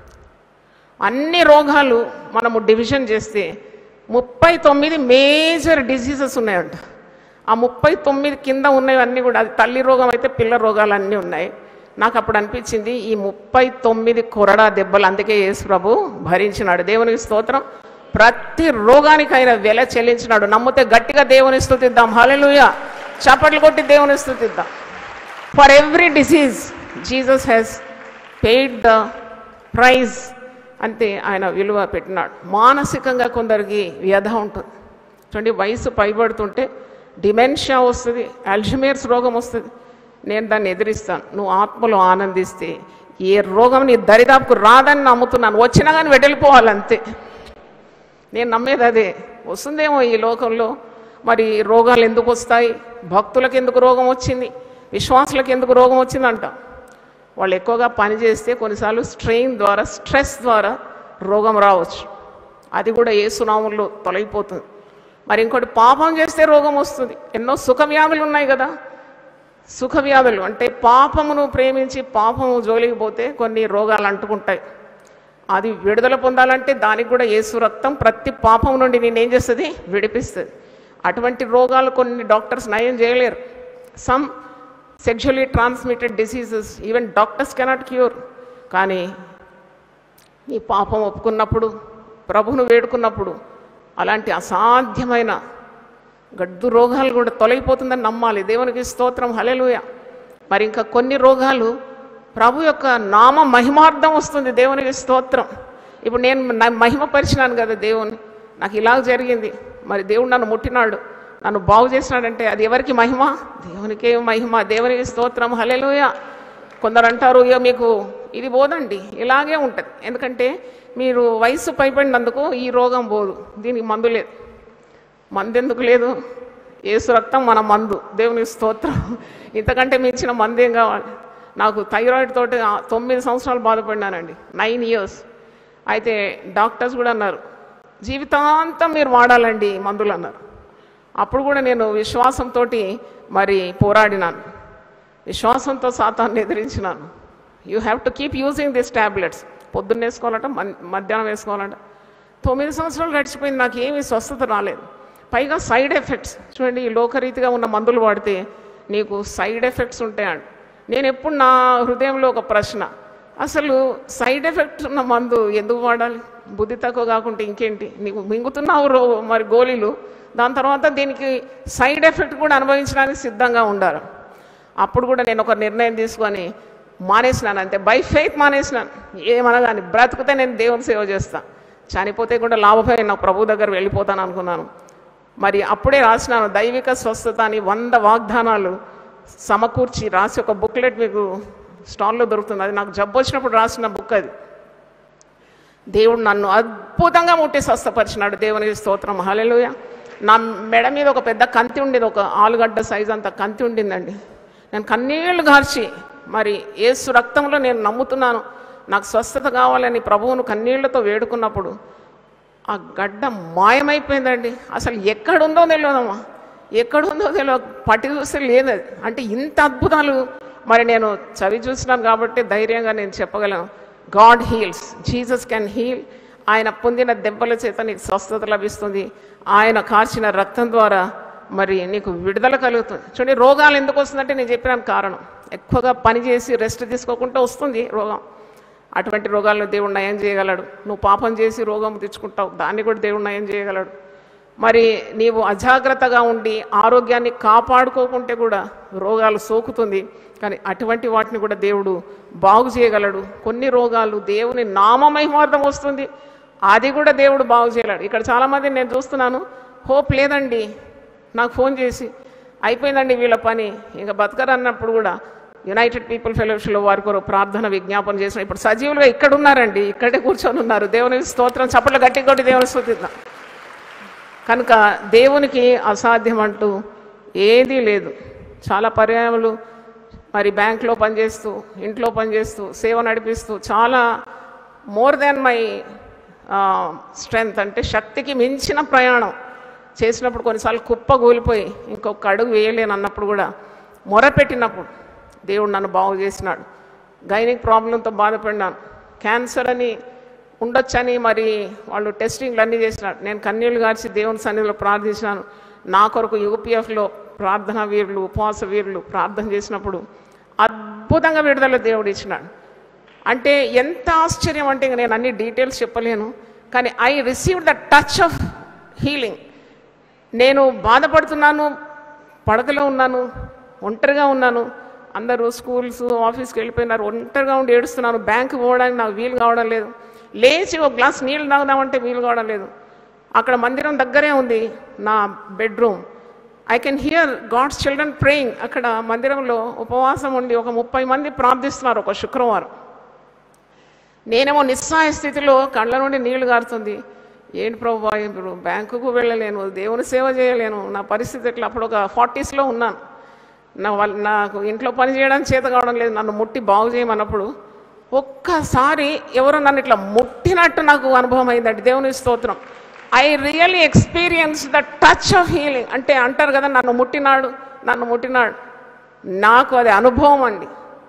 అన్ని రోగాలు మనము డివిజన్ చేస్తే ముప్పై తొమ్మిది మేజర్ డిసీజెస్ ఉన్నాయంట ఆ ముప్పై తొమ్మిది కింద ఉన్నవన్నీ కూడా అది తల్లి రోగం అయితే పిల్ల రోగాలు అన్నీ ఉన్నాయి నాకు అప్పుడు అనిపించింది ఈ ముప్పై తొమ్మిది కొరడా దెబ్బలు అందుకే యేసు ప్రభు భరించినాడు దేవునికి స్తోత్రం ప్రతి రోగానికి ఆయన వెల చెల్లించినాడు నమ్మితే గట్టిగా దేవుని స్థుతిద్దాం హల్లెలూయా చప్పట్లు కొట్టి దేవుని స్థుతిద్దాం for every disease Jesus has paid the price అంతే ఆయన విలువ పెట్టినాడు మానసికంగా కొందరికి వ్యధ ఉంటుంది చూడండి వయసు పైబడుతుంటే డిమెన్షియా వస్తుంది అల్జమేర్స్ రోగం వస్తుంది నేను దాన్ని ఎదిరిస్తాను నువ్వు ఆత్మలో ఆనందిస్తే ఏ రోగం నీ దరిదాపుకు రాదని నమ్ముతున్నాను వచ్చినా కానీ వెడలిపోవాలంతే నేను నమ్మేది అదే వస్తుందేమో ఈ లోకంలో మరి రోగాలు ఎందుకు వస్తాయి భక్తులకు ఎందుకు రోగం వచ్చింది విశ్వాసులకు ఎందుకు రోగం వచ్చిందంట వాళ్ళు ఎక్కువగా పని చేస్తే కొన్నిసార్లు స్ట్రెయిన్ ద్వారా స్ట్రెస్ ద్వారా రోగం రావచ్చు అది కూడా ఏ సునాముల్లో తొలగిపోతుంది మరి ఇంకోటి పాపం చేస్తే రోగం వస్తుంది ఎన్నో సుఖ వ్యాధులు ఉన్నాయి కదా సుఖ వ్యాధులు అంటే పాపమును ప్రేమించి పాపము జోలికి పోతే కొన్ని రోగాలు అంటుకుంటాయి అది విడుదల పొందాలంటే దానికి కూడా యేసు రక్తం ప్రతి పాపం నుండి నేను ఏం చేస్తుంది విడిపిస్తుంది అటువంటి రోగాలు కొన్ని డాక్టర్స్ నయం చేయలేరు some sexually transmitted diseases even doctors cannot cure కానీ నీ పాపం ఒప్పుకున్నప్పుడు ప్రభువును వేడుకున్నప్పుడు అలాంటి అసాధ్యమైన గడ్డు రోగాలు కూడా తొలగిపోతుందని నమ్మాలి దేవునికి స్తోత్రం హలెలుయ మరి ఇంకా కొన్ని రోగాలు ప్రభు యొక్క నామ మహిమార్థం వస్తుంది దేవునికి స్తోత్రం ఇప్పుడు నేను నా మహిమపరిచినాను కదా దేవుని నాకు ఇలాగ జరిగింది మరి దేవుడు నన్ను ముట్టినాడు నన్ను బాగు చేసినాడంటే అది ఎవరికి మహిమ దేవునికే మహిమ దేవునికి స్తోత్రం హలెలుయ కొందరు అంటారు ఇక మీకు ఇది పోదండి ఇలాగే ఉంటుంది ఎందుకంటే మీరు వయసు పైపడినందుకు ఈ రోగం పోదు దీనికి మందు లేదు మందు ఎందుకు లేదు ఏసు రక్తం మన మందు దేవుని స్తోత్రం ఇంతకంటే మించిన మందు ఏం కావాలి నాకు థైరాయిడ్ తోటి ఆ తొమ్మిది సంవత్సరాలు బాధపడినానండి నైన్ ఇయర్స్ అయితే డాక్టర్స్ కూడా అన్నారు జీవితాంతం మీరు వాడాలండి ఈ మందులు అన్నారు అప్పుడు కూడా నేను విశ్వాసంతో మరి పోరాడినాను విశ్వాసంతో సాతాన్ని ఎదిరించినాను you have to keep using this tablets పొద్దున్న వేసుకోవాలంట మన్- మధ్యాహ్నం వేసుకోవాలంట తొమ్మిది సంవత్సరాలు గడిచిపోయింది నాకు ఏమీ స్వస్థత రాలేదు పైగా సైడ్ ఎఫెక్ట్స్ చూడండి ఈ లోకరీతిగా ఉన్న మందులు వాడితే నీకు సైడ్ ఎఫెక్ట్స్ ఉంటాయండి నేను ఎప్పుడు నా హృదయంలో ఒక ప్రశ్న అసలు సైడ్ ఎఫెక్ట్ ఉన్న మందు ఎందుకు వాడాలి బుద్ధి తక్కువ కాకుంటే ఇంకేంటి నీకు మింగుతున్నావు రో మరి గోళీలు దాని తర్వాత దీనికి సైడ్ ఎఫెక్ట్ కూడా అనుభవించడానికి సిద్ధంగా ఉండాలి అప్పుడు కూడా నేను ఒక నిర్ణయం తీసుకొని మానేసినాను అంతే బై ఫెయిత్ మానేసినాను ఏమనగాని బ్రతికితే నేను దేవుని సేవ చేస్తాను చనిపోతే కూడా లాభమే నాకు ప్రభు దగ్గర వెళ్ళిపోతాను అనుకున్నాను మరి అప్పుడే రాసినాను దైవిక స్వస్థత అని వంద వాగ్దానాలు సమకూర్చి రాసి ఒక బుక్లెట్ మీకు స్టాల్లో దొరుకుతుంది అది నాకు జబ్బు వచ్చినప్పుడు రాసిన బుక్ అది దేవుడు నన్ను అద్భుతంగా ముట్టి స్వస్థపరిచినాడు దేవునికి స్తోత్రం హల్లెలూయ నా మెడ మీద ఒక పెద్ద కంతి ఉండేది ఒక ఆలుగడ్డ సైజ్ అంత కంతి ఉండిందండి నేను కన్నీళ్లు గార్చి మరి ఏసు రక్తంలో నేను నమ్ముతున్నాను నాకు స్వస్థత కావాలని ప్రభువును కన్నీళ్లతో వేడుకున్నప్పుడు ఆ గడ్డ మాయమైపోయిందండి అసలు ఎక్కడుందో తెలియదమ్మా ఎక్కడుందో తెలియదు పట్టి చూస్తే లేదు అది అంటే ఇంత అద్భుతాలు మరి నేను చవి చూసినాను కాబట్టి ధైర్యంగా నేను చెప్పగలను God heals Jesus can heal ఆయన పొందిన దెబ్బల చేత నీకు స్వస్థత లభిస్తుంది ఆయన కార్చిన రక్తం ద్వారా మరి నీకు విడుదల కలుగుతుంది చూడండి రోగాలు ఎందుకు వస్తుందంటే నేను చెప్పినాను కారణం ఎక్కువగా పని చేసి రెస్ట్ తీసుకోకుండా వస్తుంది రోగం అటువంటి రోగాలను దేవుడు నయం చేయగలడు నువ్వు పాపం చేసి రోగం తెచ్చుకుంటావు దాన్ని కూడా దేవుడు నయం చేయగలడు మరి నీవు అజాగ్రత్తగా ఉండి ఆరోగ్యాన్ని కాపాడుకోకుంటే కూడా రోగాలు సోకుతుంది కానీ అటువంటి వాటిని కూడా దేవుడు బాగు చేయగలడు కొన్ని రోగాలు దేవుని నామమహిమార్థం వస్తుంది అది కూడా దేవుడు బాగు చేయలేడు ఇక్కడ చాలామంది నేను చూస్తున్నాను హోప్ లేదండి నాకు ఫోన్ చేసి అయిపోయిందండి వీళ్ళ పని ఇంకా బతకరన్నప్పుడు కూడా యునైటెడ్ పీపుల్ ఫెలోషిప్లో వారి కొరకు ప్రార్థన విజ్ఞాపన చేసిన ఇప్పుడు సజీవులుగా ఇక్కడ ఉన్నారండి ఇక్కడే కూర్చొని ఉన్నారు దేవుని స్తోత్రం చప్పట్లు గట్టి కొట్టి దేవుని స్తుతిద్దాం కనుక దేవునికి అసాధ్యం అంటూ ఏదీ లేదు చాలా పర్యాయములు మరి బ్యాంక్లో పనిచేస్తూ ఇంట్లో పనిచేస్తూ సేవ నడిపిస్తూ చాలా మోర్ దాన్ మై స్ట్రెంగ్త్ అంటే శక్తికి మించిన ప్రయాణం చేసినప్పుడు కొన్నిసార్లు కుప్ప కూలిపోయి ఇంకొక అడుగు వేయలేను అన్నప్పుడు కూడా మొరపెట్టినప్పుడు దేవుడు నన్ను బాగు చేసినాడు గైనిక్ ప్రాబ్లంతో బాధపడినాను క్యాన్సర్ అని ఉండొచ్చని మరి వాళ్ళు టెస్టింగ్లు అన్నీ చేసినారు నేను కన్నీళ్లు గార్చి దేవుని సన్నిధిలో ప్రార్థించినాను నా కొరకు యూపీఎఫ్లో ప్రార్థనా వీరులు ఉపవాస వీరులు ప్రార్థన చేసినప్పుడు అద్భుతంగా విడుదల దేవుడు ఇచ్చినాడు అంటే ఎంత ఆశ్చర్యం అంటే ఇంక నేను అన్ని డీటెయిల్స్ చెప్పలేను కానీ I receive the touch of healing నేను బాధపడుతున్నాను పడకలో ఉన్నాను ఒంటరిగా ఉన్నాను అందరూ స్కూల్స్ ఆఫీస్కి వెళ్ళిపోయినారు ఒంటరిగా ఉండి ఏడుస్తున్నాను బ్యాంకు పోవడానికి నాకు వీలు కావడం లేదు లేచి ఒక గ్లాస్ నీళ్ళు తాగుదామంటే వీలు కావడం లేదు అక్కడ మందిరం దగ్గరే ఉంది నా bedroom I can hear God's children praying అక్కడ మందిరంలో ఉపవాసం ఉండి ఒక ముప్పై మంది ప్రార్థిస్తున్నారు ఒక శుక్రవారం నేనేమో నిస్సహాయ స్థితిలో కళ్ళ నుండి నీళ్లు గారుతుంది ఏంటి ప్రభు ఇప్పుడు బ్యాంకుకు వెళ్ళలేను దేవుని సేవ చేయలేను నా పరిస్థితి ఇట్లా అప్పుడు ఒక ఫార్టీస్లో ఉన్నాను నా వాళ్ళ నాకు ఇంట్లో పని చేయడానికి చేత కావడం లేదు నన్ను ముట్టి బాగు చేయమన్నప్పుడు ఒక్కసారి ఎవరో నన్ను ఇట్లా ముట్టినట్టు నాకు అనుభవం అయిందండి దేవుని స్తోత్రం I really experience the touch of healing అంటే అంటారు కదా నన్ను ముట్టినాడు నన్ను ముట్టినాడు నాకు అది అనుభవం అండి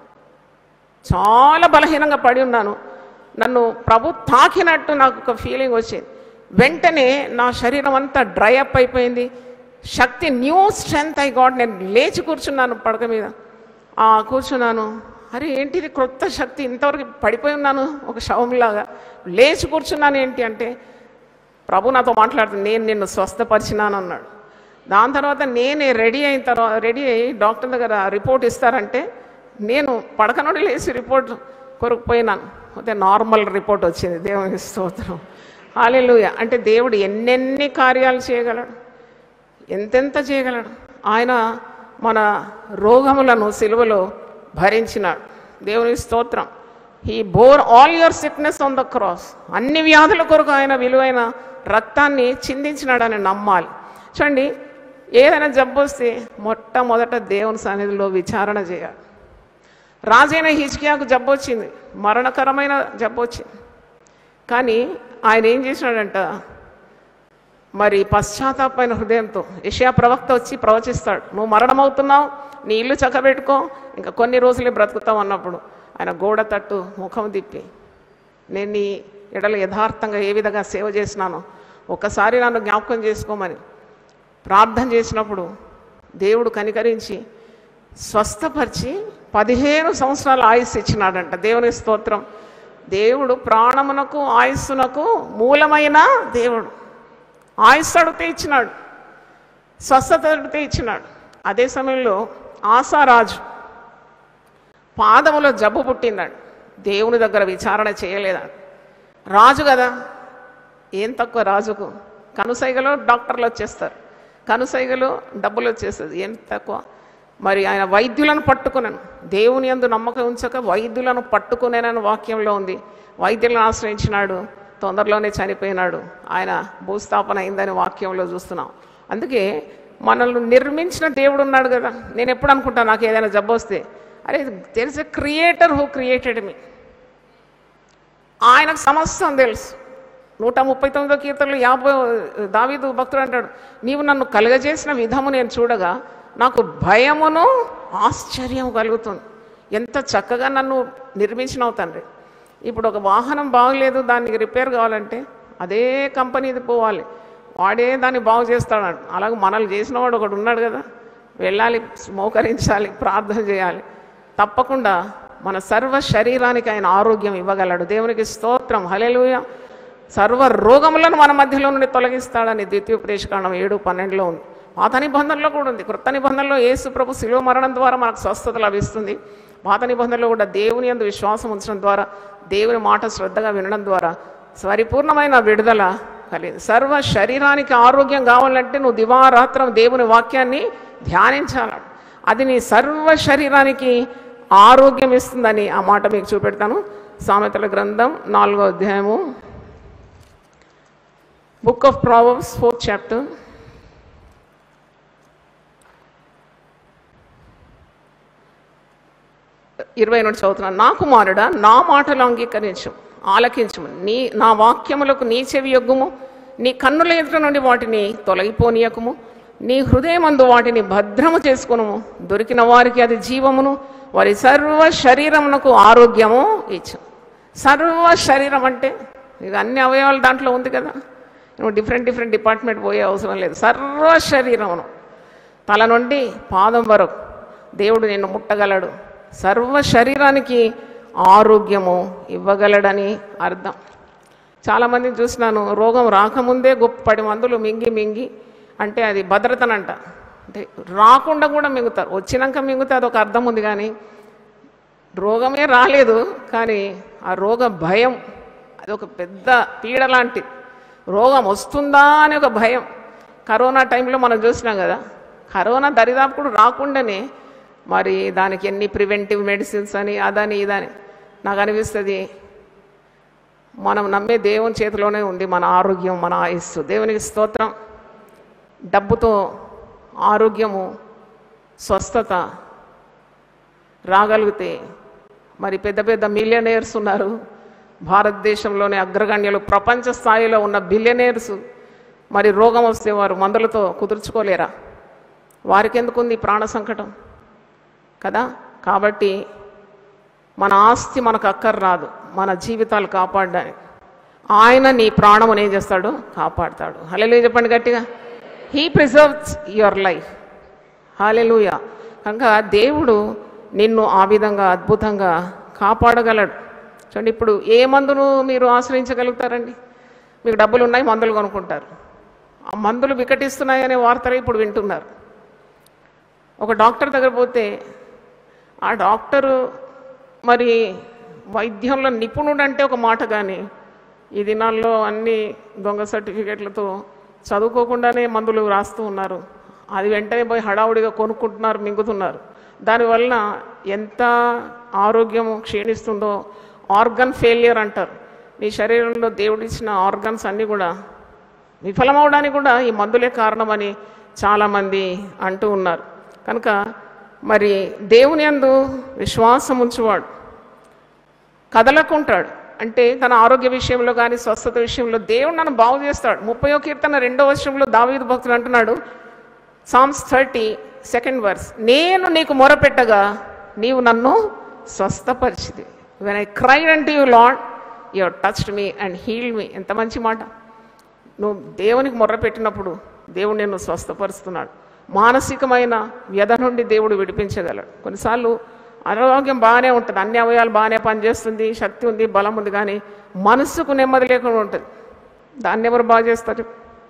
చాలా బలహీనంగా పడి ఉన్నాను నన్ను ప్రభు తాకినట్టు నాకు ఒక ఫీలింగ్ వచ్చింది వెంటనే నా శరీరం అంతా డ్రై అప్ అయిపోయింది శక్తి న్యూ స్ట్రెంగ్త్ ఐ గాడ్ నేను లేచి కూర్చున్నాను పడక మీద ఆ కూర్చున్నాను అరే ఏంటిది క్రొత్త శక్తి ఇంతవరకు పడిపోయి ఉన్నాను ఒక శవంలాగా లేచి కూర్చున్నాను ఏంటి అంటే ప్రభు నాతో మాట్లాడుతుంది నేను నిన్ను స్వస్థపరిచినాను అన్నాడు దాని తర్వాత నేనే రెడీ అయిన తర్వాత రెడీ అయ్యి డాక్టర్ దగ్గర రిపోర్ట్ ఇస్తారంటే నేను పడక నుండి లేచి రిపోర్ట్ కొరకు పోయినాను అయితే నార్మల్ రిపోర్ట్ వచ్చింది దేవుని స్తోత్రం హాలెలూయ అంటే దేవుడు ఎన్నెన్ని కార్యాలు చేయగలడు ఎంతెంత చేయగలడు ఆయన మన రోగములను సిలువలో భరించినాడు దేవుని స్తోత్రం he bore all your sickness on the cross అన్ని వ్యాధుల కొరకు ఆయన విలువైన రక్తాన్ని చిందించినాడని నమ్మాలి చూడండి ఏదైనా జబ్బు వస్తే మొట్టమొదట దేవుని సన్నిధిలో విచారణ చేయాలి రాజైన హిజ్కియాకు జబ్బు వచ్చింది మరణకరమైన జబ్బు వచ్చింది కానీ ఆయన ఏం చేసినాడంట మరి పశ్చాత్తాపమైన హృదయంతో యషయా ప్రవక్త వచ్చి ప్రవచిస్తాడు నువ్వు మరణమవుతున్నావు నీ ఇల్లు చక్కబెట్టుకో ఇంకా కొన్ని రోజులే బ్రతుకుతావు అన్నప్పుడు ఆయన గోడ తట్టు ముఖం తిప్పి నేను నీ ఎడల యథార్థంగా ఏ విధంగా సేవ చేసినానో ఒకసారి నన్ను జ్ఞాపకం చేసుకోమని ప్రార్థన చేసినప్పుడు దేవుడు కనికరించి స్వస్థపరిచి పదిహేను సంవత్సరాల ఆయుస్సు ఇచ్చినాడంట దేవుని స్తోత్రం దేవుడు ప్రాణమునకు ఆయుస్సునకు మూలమైన దేవుడు ఆయుస్సు అడిగితే ఇచ్చినాడు స్వస్థత అడిగితే ఇచ్చినాడు అదే సమయంలో ఆశారాజు పాదములో జబ్బు పుట్టిందాడు దేవుని దగ్గర విచారణ చేయలేదాడు రాజు కదా ఏం తక్కువ రాజుకు కనుసైగలో డాక్టర్లు వచ్చేస్తారు కనుసైగలో డబ్బులు వచ్చేస్తుంది ఏం తక్కువ మరి ఆయన వైద్యులను పట్టుకున్నాను దేవుని యందు నమ్మకం ఉంచక వైద్యులను పట్టుకునేనని వాక్యంలో ఉంది వైద్యులను ఆశ్రయించినాడు తొందరలోనే చనిపోయినాడు ఆయన భూస్థాపన అయిందని వాక్యంలో చూస్తున్నాం అందుకే మనల్ని నిర్మించిన దేవుడు ఉన్నాడు కదా నేను ఎప్పుడు అనుకుంటా నాకు ఏదైనా జబ్బు వస్తే అరే there is a creator who created me ఆయనకు సమస్తం తెలుసు నూట ముప్పై తొమ్మిదో కీర్తనలు యాభై దావీదు భక్తుడు అంటాడు నీవు నన్ను కలుగజేసిన విధము నేను చూడగా నాకు భయమును ఆశ్చర్యం కలుగుతుంది ఎంత చక్కగా నన్ను నిర్మించినావు తండ్రి ఇప్పుడు ఒక వాహనం బాగలేదు దానికి రిపేర్ కావాలంటే అదే కంపెనీది పోవాలి వాడే దాన్ని బాగు చేస్తాడు అలాగే మనల్ని చేసిన వాడు ఒకడు ఉన్నాడు కదా వెళ్ళాలి మోకరించాలి ప్రార్థన చేయాలి తప్పకుండా మన సర్వ శరీరానికి ఆయన ఆరోగ్యం ఇవ్వగలడు దేవునికి స్తోత్రం హలెలుయ సర్వ రోగములను మన మధ్యలో నుండి తొలగిస్తాడని ద్వితీయోపదేశకాండం ఏడు పన్నెండులో ఉంది పాత నిబంధనలో కూడా ఉంది కృత నిబంధనలో యేసు ప్రభు శిలువ మరణం ద్వారా మనకు స్వస్థత లభిస్తుంది పాత నిబంధనలో కూడా దేవుని యందు విశ్వాసం ఉంచడం ద్వారా దేవుని మాట శ్రద్ధగా వినడం ద్వారా పరిపూర్ణమైన విడుదల కలిగింది సర్వ శరీరానికి ఆరోగ్యం కావాలంటే నువ్వు దివారాత్రం దేవుని వాక్యాన్ని ధ్యానించాలి అది నీ సర్వ శరీరానికి ఆరోగ్యం ఇస్తుందని ఆ మాట మీకు చూపెడతాను సామెతల గ్రంథం నాలుగో అధ్యాయము book of Proverbs fourth chapter ఇరవై నుండి చదువుతున్నాను నా కుమారుడా నా మాటలు అంగీకరించు ఆలకించము నీ నా వాక్యములకు నీ చెవి యొగ్గుము నీ కన్నుల ఎదుట నుండి వాటిని తొలగిపోనీయకము నీ హృదయమందు వాటిని భద్రము చేసుకును దొరికిన వారికి అది జీవమును వారి సర్వ శరీరమునకు ఆరోగ్యము ఇచ్చు సర్వ శరీరం అంటే ఇక అన్ని అవయవాలు దాంట్లో ఉంది కదా నువ్వు డిఫరెంట్ డిఫరెంట్ డిపార్ట్మెంట్ పోయే అవసరం లేదు సర్వ శరీరమును తల నుండి పాదం వరకు దేవుడు నిన్ను ముట్టగలడు సర్వ శరీరానికి ఆరోగ్యము ఇవ్వగలడని అర్థం చాలామందిని చూసినాను రోగం రాకముందే గొప్పటి మందులు మింగి మింగి అంటే అది భద్రతనంట అంటే రాకుండా కూడా మింగుతారు వచ్చినాక మింగితే అదొక అర్థం ఉంది కానీ రోగమే రాలేదు కానీ ఆ రోగ భయం అది ఒక పెద్ద పీడ లాంటిది రోగం వస్తుందా అని ఒక భయం కరోనా టైంలో మనం చూసినాం కదా కరోనా దరిదాపుడు రాకుండానే మరి దానికి ఎన్ని ప్రివెంటివ్ మెడిసిన్స్ అని అదని ఇదని నాకు అనిపిస్తుంది మనం నమ్మే దేవుని చేతిలోనే ఉంది మన ఆరోగ్యం మన ఆయుస్సు దేవునికి స్తోత్రం డబ్బుతో ఆరోగ్యము స్వస్థత రాగలిగితే మరి పెద్ద పెద్ద మిలియనేర్స్ ఉన్నారు భారతదేశంలోని అగ్రగణ్యులు ప్రపంచ స్థాయిలో ఉన్న బిలియనేర్స్ మరి రోగం వస్తే వారు మందులతో కుదుర్చుకోలేరా వారికి ఎందుకుంది ఈ ప్రాణ సంకటం కదా కాబట్టి మన ఆస్తి మనకు అక్కర రాదు మన జీవితాలు కాపాడడానికి ఆయన నీ ప్రాణమును ఏం చేస్తాడు కాపాడతాడు హలెలు చెప్పండి గట్టిగా he preserves your life hallelujah కనుక దేవుడు నిన్ను ఆ విధంగా అద్భుతంగా కాపాడగలడు చూడండి ఇప్పుడు ఏ మందును మీరు ఆశ్రయించగలుగుతారండి మీకు డబ్బులు ఉన్నాయి మందులు కొనుక్కుంటారు ఆ మందులు వికటిస్తున్నాయనే వార్తలు ఇప్పుడు వింటున్నారు ఒక డాక్టర్ దగ్గర పోతే ఆ డాక్టరు మరి వైద్యంలో నిపుణుడు అంటే ఒక మాట కానీ ఈ దినాల్లో అన్ని దొంగ సర్టిఫికెట్లతో చదువుకోకుండానే మందులు రాస్తూ ఉన్నారు అది వెంటనే పోయి హడావుడిగా కొనుక్కుంటున్నారు మింగుతున్నారు దానివలన ఎంత ఆరోగ్యము క్షీణిస్తుందో ఆర్గన్ ఫెయిలియర్ అంటారు నీ శరీరంలో దేవుడిచ్చిన ఆర్గన్స్ అన్నీ కూడా విఫలమవడానికి కూడా ఈ మందులే కారణమని చాలామంది అంటూ ఉన్నారు కనుక మరి దేవుని అందు విశ్వాసం ఉంచువాడు కదలకుంటాడు అంటే తన ఆరోగ్య విషయంలో కానీ స్వస్థత విషయంలో దేవుడు నన్ను బాగు చేస్తాడు ముప్పయో కీర్తన రెండో వర్షంలో దావీదు భక్తుడు అంటున్నాడు సామ్స్ థర్టీ సెకండ్ వర్స్ నేను నీకు మొరపెట్టగా నీవు నన్ను స్వస్థపరిచింది వెన్ ఐ క్రైడ్ అంటూ you Lord your touched me and heal me ఎంత మంచి మాట నువ్వు దేవునికి మొర్ర పెట్టినప్పుడు దేవుడు నిన్ను స్వస్థపరుస్తున్నాడు మానసికమైన వ్యధ నుండి దేవుడు విడిపించగలడు కొన్నిసార్లు అనారోగ్యం బాగానే ఉంటుంది అన్ని అవయాలు బాగానే పనిచేస్తుంది శక్తి ఉంది బలం ఉంది కానీ మనసుకు నెమ్మది లేకుండా ఉంటుంది దాన్ని ఎవరు బాగా చేస్తారు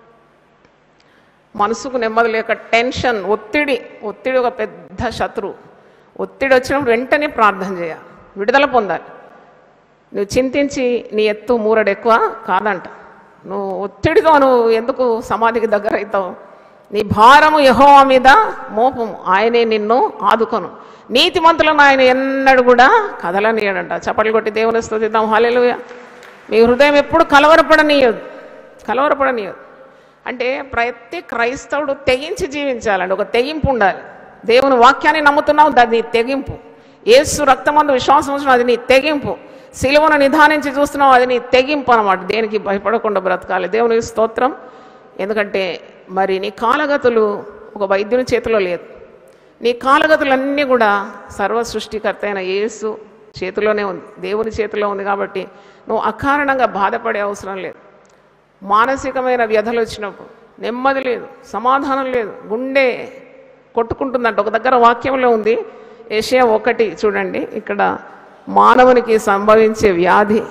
మనసుకు నెమ్మది లేక టెన్షన్ ఒత్తిడి ఒత్తిడి ఒక పెద్ద శత్రువు ఒత్తిడి వచ్చినప్పుడు వెంటనే ప్రార్థన చేయాలి విడుదల పొందాలి నువ్వు చింతించి నీ ఎత్తు మూరడు ఎక్కువ కాదంట నువ్వు ఒత్తిడితో నువ్వు ఎందుకు సమాధికి దగ్గర అవుతావు నీ భారము యహోవా మీద మోపము ఆయనే నిన్ను ఆదుకొను నీతిమంతులను ఆయన ఎన్నడు కూడా కదలనీయడంట చప్పట్లు కొట్టి దేవుని స్తుతిద్దాం హాలేలుయ మీ హృదయం ఎప్పుడు కలవరపడనీయదు కలవరపడనీయదు అంటే ప్రతి క్రైస్తవుడు తెగించి జీవించాలండి ఒక తెగింపు ఉండాలి దేవుని వాక్యాన్ని నమ్ముతున్నావు దాన్ని నీ తెగింపు ఏసు రక్తమందు విశ్వాసం ఉంచిన అది నీ తెగింపు సిలువను నిధానించి చూస్తున్నావు అది నీ తెగింపు అనమాట దేనికి భయపడకుండా బ్రతకాలి దేవునికి స్తోత్రం ఎందుకంటే మరి నీ కాలగతులు ఒక వైద్యుని చేతిలో లేదు నీ కాలగతులన్నీ కూడా సర్వ సృష్టికర్త అయిన యేసు చేతిలోనే ఉంది దేవుని చేతిలో ఉంది కాబట్టి నువ్వు అకారణంగా బాధపడే అవసరం లేదు మానసికమైన వ్యధలు వచ్చినప్పుడు నెమ్మది లేదు సమాధానం లేదు గుండె కొట్టుకుంటుందంట ఒక దగ్గర వాక్యంలో ఉంది ఏషియా ఒకటి చూడండి ఇక్కడ మానవునికి సంభవించే వ్యాధి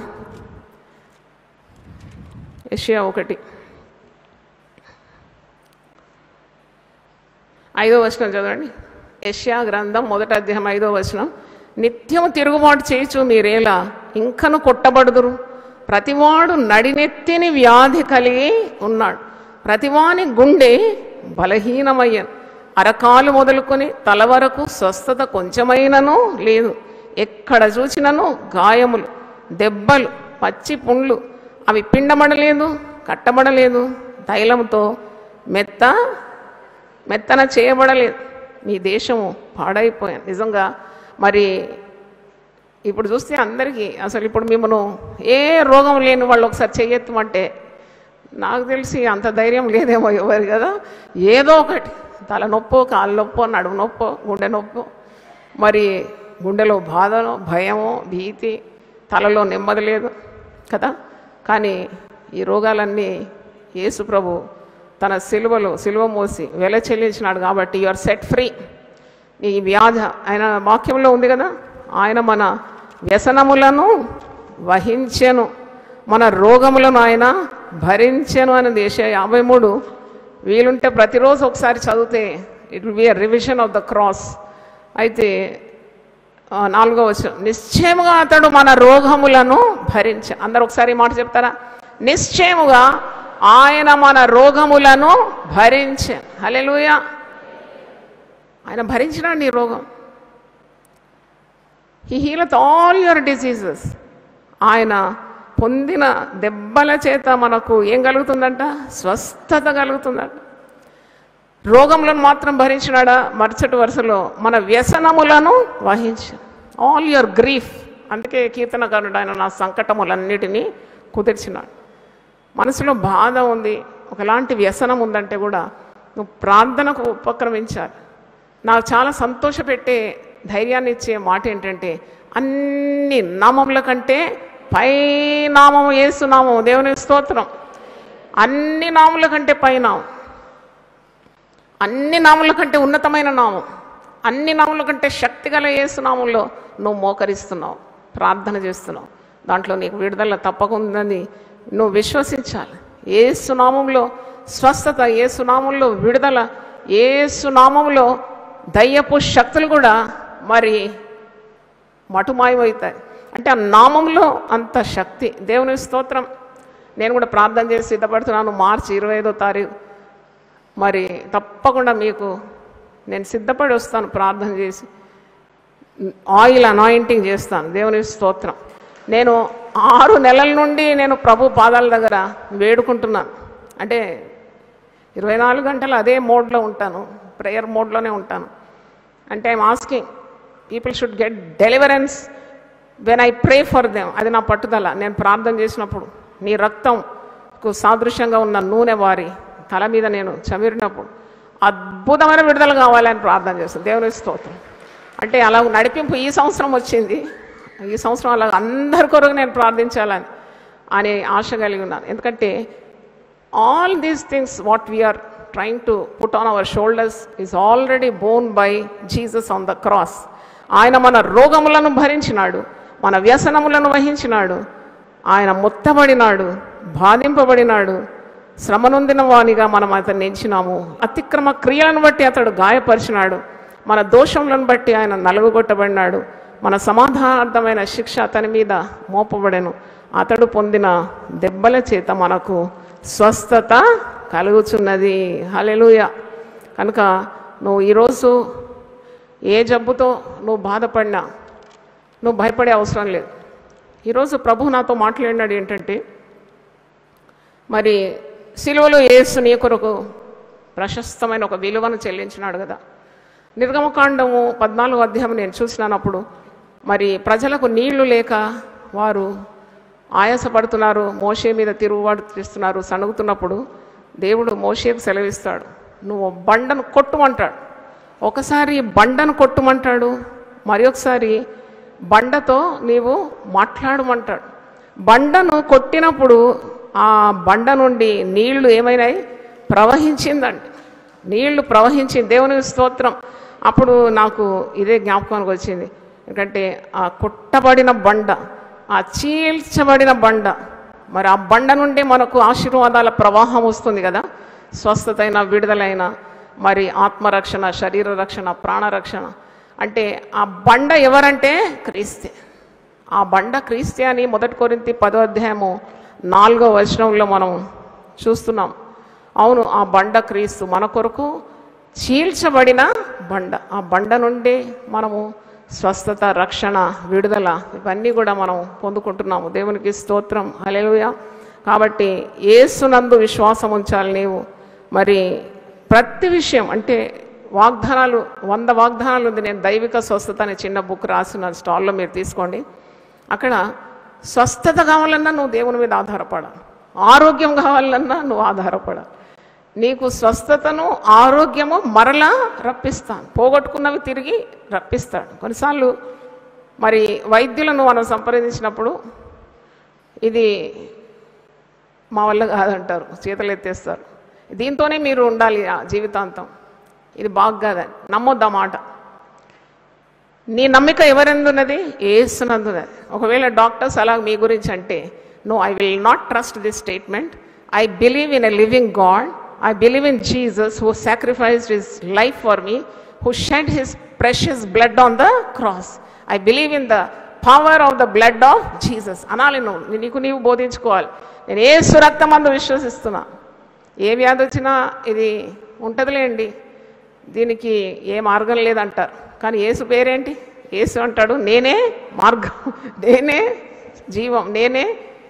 ఏషియా ఒకటి ఐదో వచనం చదవండి యష్యా గ్రంథం మొదటి అధ్యాయం ఐదో వచనం నిత్యము తిరుగుబాటు చేయొచ్చు మీరేలా ఇంకను కొట్టబడుదురు ప్రతివాడు నడినెత్తిని వ్యాధి కలిగి ఉన్నాడు ప్రతివాని గుండె బలహీనమయ్యను అరకాలు మొదలుకొని తల వరకు స్వస్థత కొంచెమైనను లేదు ఎక్కడ చూచినను గాయములు దెబ్బలు పచ్చి పుండ్లు అవి పిండబడలేదు కట్టబడలేదు తైలంతో మెత్త మెత్తన చేయబడలేదు మీ దేశము పాడైపోయాను నిజంగా మరి ఇప్పుడు చూస్తే అందరికీ అసలు ఇప్పుడు మిమ్మల్ని ఏ రోగం లేని వాళ్ళు ఒకసారి చెయ్యెత్తమంటే నాకు తెలిసి అంత ధైర్యం లేదేమో ఎవరు కదా ఏదో ఒకటి తల నొప్పో కాలు నొప్పో నడుము నొప్పో గుండె నొప్పో మరి గుండెలో బాధనో భయమో భీతి తలలో నెమ్మది లేదు కదా కానీ ఈ రోగాలన్నీ యేసు ప్రభు తన సిలువలో సిలువ మోసి వెల చెల్లించినాడు కాబట్టి యు ఆర్ సెట్ ఫ్రీ ఈ వ్యాధ ఆయన వాక్యంలో ఉంది కదా ఆయన మన వ్యసనములను వహించెను మన రోగములను ఆయన భరించెను అని దేశ యాభై మూడు వీలుంటే ప్రతిరోజు ఒకసారి చదివితే it will be a revision of the cross అయితే ఆ, నాలుగో వచనం నిశ్చయముగా అతడు మన రోగములను భరించ అందరు ఒకసారి ఈ మాట చెప్తారా నిశ్చయముగా ఆయన మన రోగములను భరించే హల్లెలూయా ఆయన భరించినాడు నీ రోగం he healeth all your diseases ఆయన పొందిన దెబ్బల చేత మనకు ఏం కలుగుతుందంట స్వస్థత కలుగుతుందంట రోగములను మాత్రం భరించినాడా మరుసటి వరుసలో మన వ్యసనములను వహించు ఆల్ యువర్ గ్రీఫ్ అందుకే కీర్తనకారుడు ఆయన నా సంకటములన్నిటినీ కుదిర్చినాడు మనసులో బాధ ఉంది ఒకలాంటి వ్యసనం ఉందంటే కూడా నువ్వు ప్రార్థనకు ఉపక్రమించాలి నాకు చాలా సంతోషపెట్టే ధైర్యాన్ని ఇచ్చే మాట ఏంటంటే అన్ని నామముల కంటే పై నామము ఏసు నామము దేవుని స్తోత్రం అన్ని నాముల కంటే పై నామం అన్ని నాముల కంటే ఉన్నతమైన నామం అన్ని నాముల కంటే శక్తిగల ఏసునామంలో నువ్వు మోకరిస్తున్నావు ప్రార్థన చేస్తున్నావు దాంట్లో నీకు విడుదల తప్పకుందని నువ్వు విశ్వసించాలి ఏసునామంలో స్వస్థత ఏసునామంలో విడుదల ఏసునామంలో దయ్యపు శక్తులు కూడా మరి మటుమాయమవుతాయి అంటే ఆ నామంలో అంత శక్తి దేవుని స్తోత్రం నేను కూడా ప్రార్థన చేసి సిద్ధపడుతున్నాను మార్చి ఇరవై ఐదో తారీఖు మరి తప్పకుండా మీకు నేను సిద్ధపడి వస్తాను ప్రార్థన చేసి ఆయిల్ అనాయింటింగ్ చేస్తాను దేవుని స్తోత్రం నేను ఆరు నెలల నుండి నేను ప్రభు పాదాల దగ్గర వేడుకుంటున్నాను అంటే ఇరవై నాలుగు గంటలు అదే మోడ్లో ఉంటాను ప్రేయర్ మోడ్లోనే ఉంటాను అంటే I'm asking people should get deliverance when I pray for them అది నా పట్టుదల నేను ప్రార్థన చేసినప్పుడు నీ రక్తంకు సాదృశ్యంగా ఉన్న నూనె వారి తల మీద నేను చమిరినప్పుడు అద్భుతమైన విడుదల కావాలని ప్రార్థన చేస్తాను దేవుని స్తోత్రం అంటే అలా నడిపింపు ఈ సంవత్సరం వచ్చింది ఈ సంవత్సరం అలా అందరి కొరకు నేను ప్రార్థించాలని అనే ఆశ కలిగి ఉన్నాను ఎందుకంటే all these things what we are trying to put on our shoulders is already borne by Jesus on the cross. ఆయన మన రోగములను భరించినాడు మన వ్యసనములను వహించినాడు ఆయన మొత్తబడినాడు బాధింపబడినాడు శ్రమనొందిన వానిగా మనం అతన్ని ఎంచినాము అతిక్రమ క్రియలను బట్టి అతడు గాయపరిచినాడు మన దోషములను బట్టి ఆయన నలుగుగొట్టబడినాడు మన సమాధానార్థమైన శిక్ష అతని మీద మోపబడెను అతడు పొందిన దెబ్బల చేత మనకు స్వస్థత కలుగుచున్నది హలెలుయ కనుక నువ్వు ఈరోజు ఏ జబ్బుతో నువ్వు బాధపడినా నువ్వు భయపడే అవసరం లేదు ఈరోజు ప్రభు నాతో మాట్లాడినాడు ఏంటంటే మరి సిలువలో యేసు నీ కొరకు ప్రశస్తమైన ఒక విలువను చెల్లించినాడు కదా నిర్గమకాండము పద్నాలుగు అధ్యాయం నేను చూసినానప్పుడు మరి ప్రజలకు నీళ్లు లేక వారు ఆయాసపడుతున్నారు మోషే మీద తిరుగుబాటు చేస్తున్నారు సణుగుతున్నప్పుడు దేవుడు మోషేకు సెలవిస్తాడు నువ్వు బండను కొట్టుమంటాడు ఒకసారి బండను కొట్టుమంటాడు మరి ఒకసారి బండతో నీవు మాట్లాడమంటాడు బండను కొట్టినప్పుడు ఆ బండ నుండి నీళ్లు ఏమైనాయి ప్రవహించిందండి నీళ్లు ప్రవహించి దేవుని స్తోత్రం అప్పుడు నాకు ఇదే జ్ఞాపకానికి వచ్చింది ఎందుకంటే ఆ కొట్టబడిన బండ ఆ చీల్చబడిన బండ మరి ఆ బండ నుండి మనకు ఆశీర్వాదాల ప్రవాహం వస్తుంది కదా స్వస్థతైన విడుదలైన మరి ఆత్మరక్షణ శరీర రక్షణ ప్రాణరక్షణ అంటే ఆ బండ ఎవరంటే క్రీస్తే ఆ బండ క్రీస్తే అని మొదటి కొరింతి పదో అధ్యాయము నాలుగో వచనంలో మనం చూస్తున్నాం అవును ఆ బండ క్రీస్తు మన కొరకు చీల్చబడిన బండ ఆ బండ నుండి మనము స్వస్థత రక్షణ విడుదల ఇవన్నీ కూడా మనం పొందుకుంటున్నాము దేవునికి స్తోత్రం హల్లెలూయ కాబట్టి ఏసునందు విశ్వాసం ఉంచాలి నీవు మరి ప్రతి విషయం అంటే వాగ్దానాలు వంద వాగ్దానాలు ఉంది నేను దైవిక స్వస్థత అనే చిన్న బుక్ రాసిన స్టాల్లో మీరు తీసుకోండి అక్కడ స్వస్థత కావాలన్నా నువ్వు దేవుని మీద ఆధారపడాలి ఆరోగ్యం కావాలన్నా నువ్వు ఆధారపడాలి నీకు స్వస్థతను ఆరోగ్యము మరలా రప్పిస్తాను పోగొట్టుకున్నవి తిరిగి రప్పిస్తాడు కొన్నిసార్లు మరి వైద్యులను మనం సంప్రదించినప్పుడు ఇది మా వల్ల కాదంటారు చేతులు ఎత్తేస్తారు దీంతోనే మీరు ఉండాలి ఆ జీవితాంతం ఇది బాగా కాదని నమ్మొద్దు ఆ మాట నీ నమ్మిక ఎవరెందున్నది ఏసునందున్నది ఒకవేళ డాక్టర్స్ అలా మీ గురించి అంటే no I will not trust this statement I believe in a living God I believe in Jesus who sacrificed his life for me who shed his precious blood on the cross I believe in the power of the blood of Jesus అనాలి నువ్వు నీకు నీవు బోధించుకోవాలి నేను ఏ సురక్తమందు విశ్వసిస్తున్నా ఏ వ్యాధి వచ్చినా ఇది ఉంటుందిలేండి దీనికి ఏ మార్గం లేదంటారు కానీ యేసు పేరేంటి యేసు అంటాడు నేనే మార్గం నేనే జీవం నేనే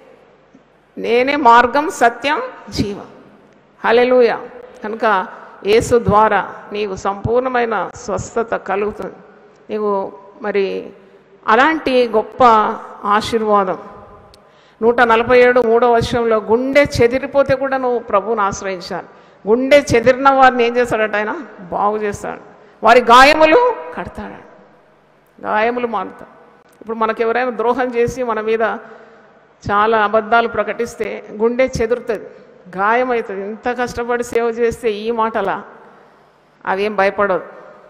నేనే మార్గం సత్యం జీవం హలెలూయ కనుక యేసు ద్వారా నీకు సంపూర్ణమైన స్వస్థత కలుగుతుంది నీకు మరి అలాంటి గొప్ప ఆశీర్వాదం నూట నలభై ఏడు మూడో వర్షంలో గుండె చెదిరిపోతే కూడా నువ్వు ప్రభువుని ఆశ్రయించాలి గుండె చెదిరిన వారిని ఏం చేస్తాడట ఆయన బాగు చేస్తాడు వారి గాయములు కడతాడు గాయములు మారుతాడు ఇప్పుడు మనకు ఎవరైనా ద్రోహం చేసి మన మీద చాలా అబద్ధాలు ప్రకటిస్తే గుండె చెదురుతుంది గాయమవుతుంది ఇంత కష్టపడి సేవ చేస్తే ఈ మాటలా అవేం భయపడదు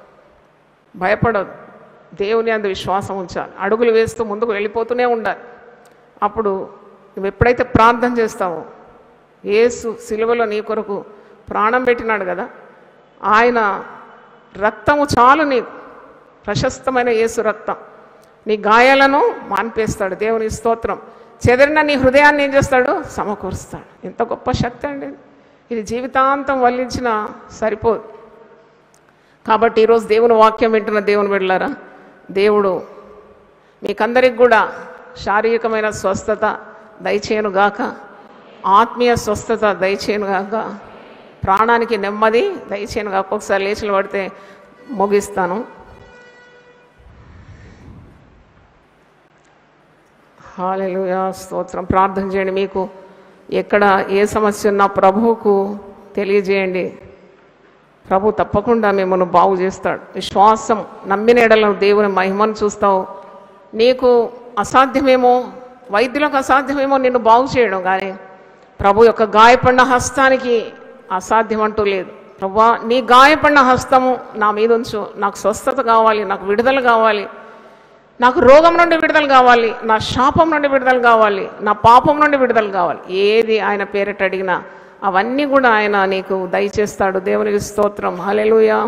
భయపడదు దేవుని అందు విశ్వాసం ఉంచాలి అడుగులు వేస్తూ ముందుకు వెళ్ళిపోతూనే ఉండాలి అప్పుడు నువ్వు ఎప్పుడైతే ప్రార్థన చేస్తావో యేసు సిలువలో నీ కొరకు ప్రాణం పెట్టినాడు కదా ఆయన రక్తము చాలు నీకు ప్రశస్తమైన యేసు రక్తం నీ గాయాలను మాన్పేస్తాడు దేవుని స్తోత్రం చెదిరిన నీ హృదయాన్ని ఏం చేస్తాడు సమకూరుస్తాడు ఎంత గొప్ప శక్తి అండి ఇది జీవితాంతం వల్లించిన సరిపోదు కాబట్టి ఈరోజు దేవుని వాక్యం వింటున్న దేవుని బిడ్డలారా దేవుడు మీకందరికి కూడా శారీరకమైన స్వస్థత దయచేయను గాక ఆత్మీయ స్వస్థత దయచేయను గాక ప్రాణానికి నెమ్మది దయచేయను గాక ఒకసారి లేచిలు పడితే ముగిస్తాను హాలెలుయా స్తోత్రం ప్రార్థన చేయండి మీకు ఎక్కడ ఏ సమస్య ఉన్నా ప్రభువుకు తెలియజేయండి ప్రభు తప్పకుండా మిమ్మల్ని బాగు చేస్తాడు విశ్వాసం నమ్మిన ఎడలను దేవుని మహిమను చూస్తావు నీకు అసాధ్యమేమో వైద్యులకు అసాధ్యమేమో నిన్ను బాగు చేయడం కానీ ప్రభు యొక్క గాయపడిన హస్తానికి అసాధ్యం అంటూ లేదు ప్రభా నీ గాయపడిన హస్తము నా మీద ఉంచు నాకు స్వస్థత కావాలి నాకు విడుదల కావాలి నాకు రోగం నుండి విడుదల కావాలి నా శాపం నుండి విడుదల కావాలి నా పాపం నుండి విడుదల కావాలి ఏది ఆయన పేరిట అడిగినా అవన్నీ కూడా ఆయన నీకు దయచేస్తాడు దేవునికి స్తోత్రం హలెలుయా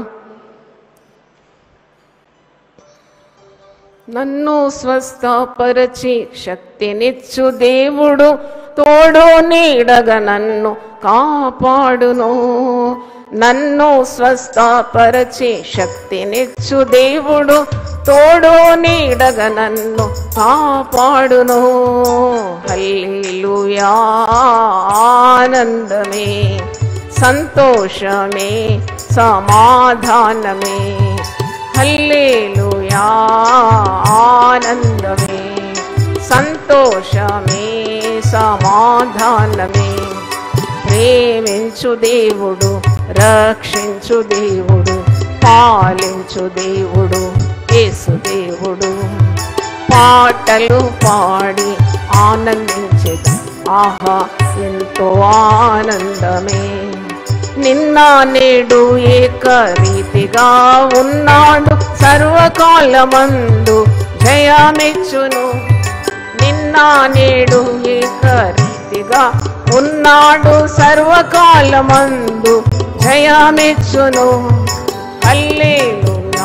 నన్ను స్వస్థపరచి శక్తినిచ్చు దేవుడు తోడు నీడగా నన్ను కాపాడును నన్ను స్వస్థపరచి శక్తినిచ్చు దేవుడు తోడు నీడగా నన్ను కాపాడును హల్లెలూయా ఆనందమే సంతోషమే సమాధానమే హల్లేలుయా ఆనందమే సంతోషమే సమాధానమే ప్రేమించు దేవుడు రక్షించు దేవుడు పాలించు దేవుడు యేసు దేవుడు పాటలు పాడి ఆనందించేది ఆహా ఎంతో ఆనందమే నిన్న నేడు ఏకరీతిగా ఉన్నాడు సర్వకాలమందు జయమిచ్చును నిన్న నేడు ఏకరీతిగా ఉన్నాడు సర్వకాలమందు జయమిచ్చును హల్లెలూయా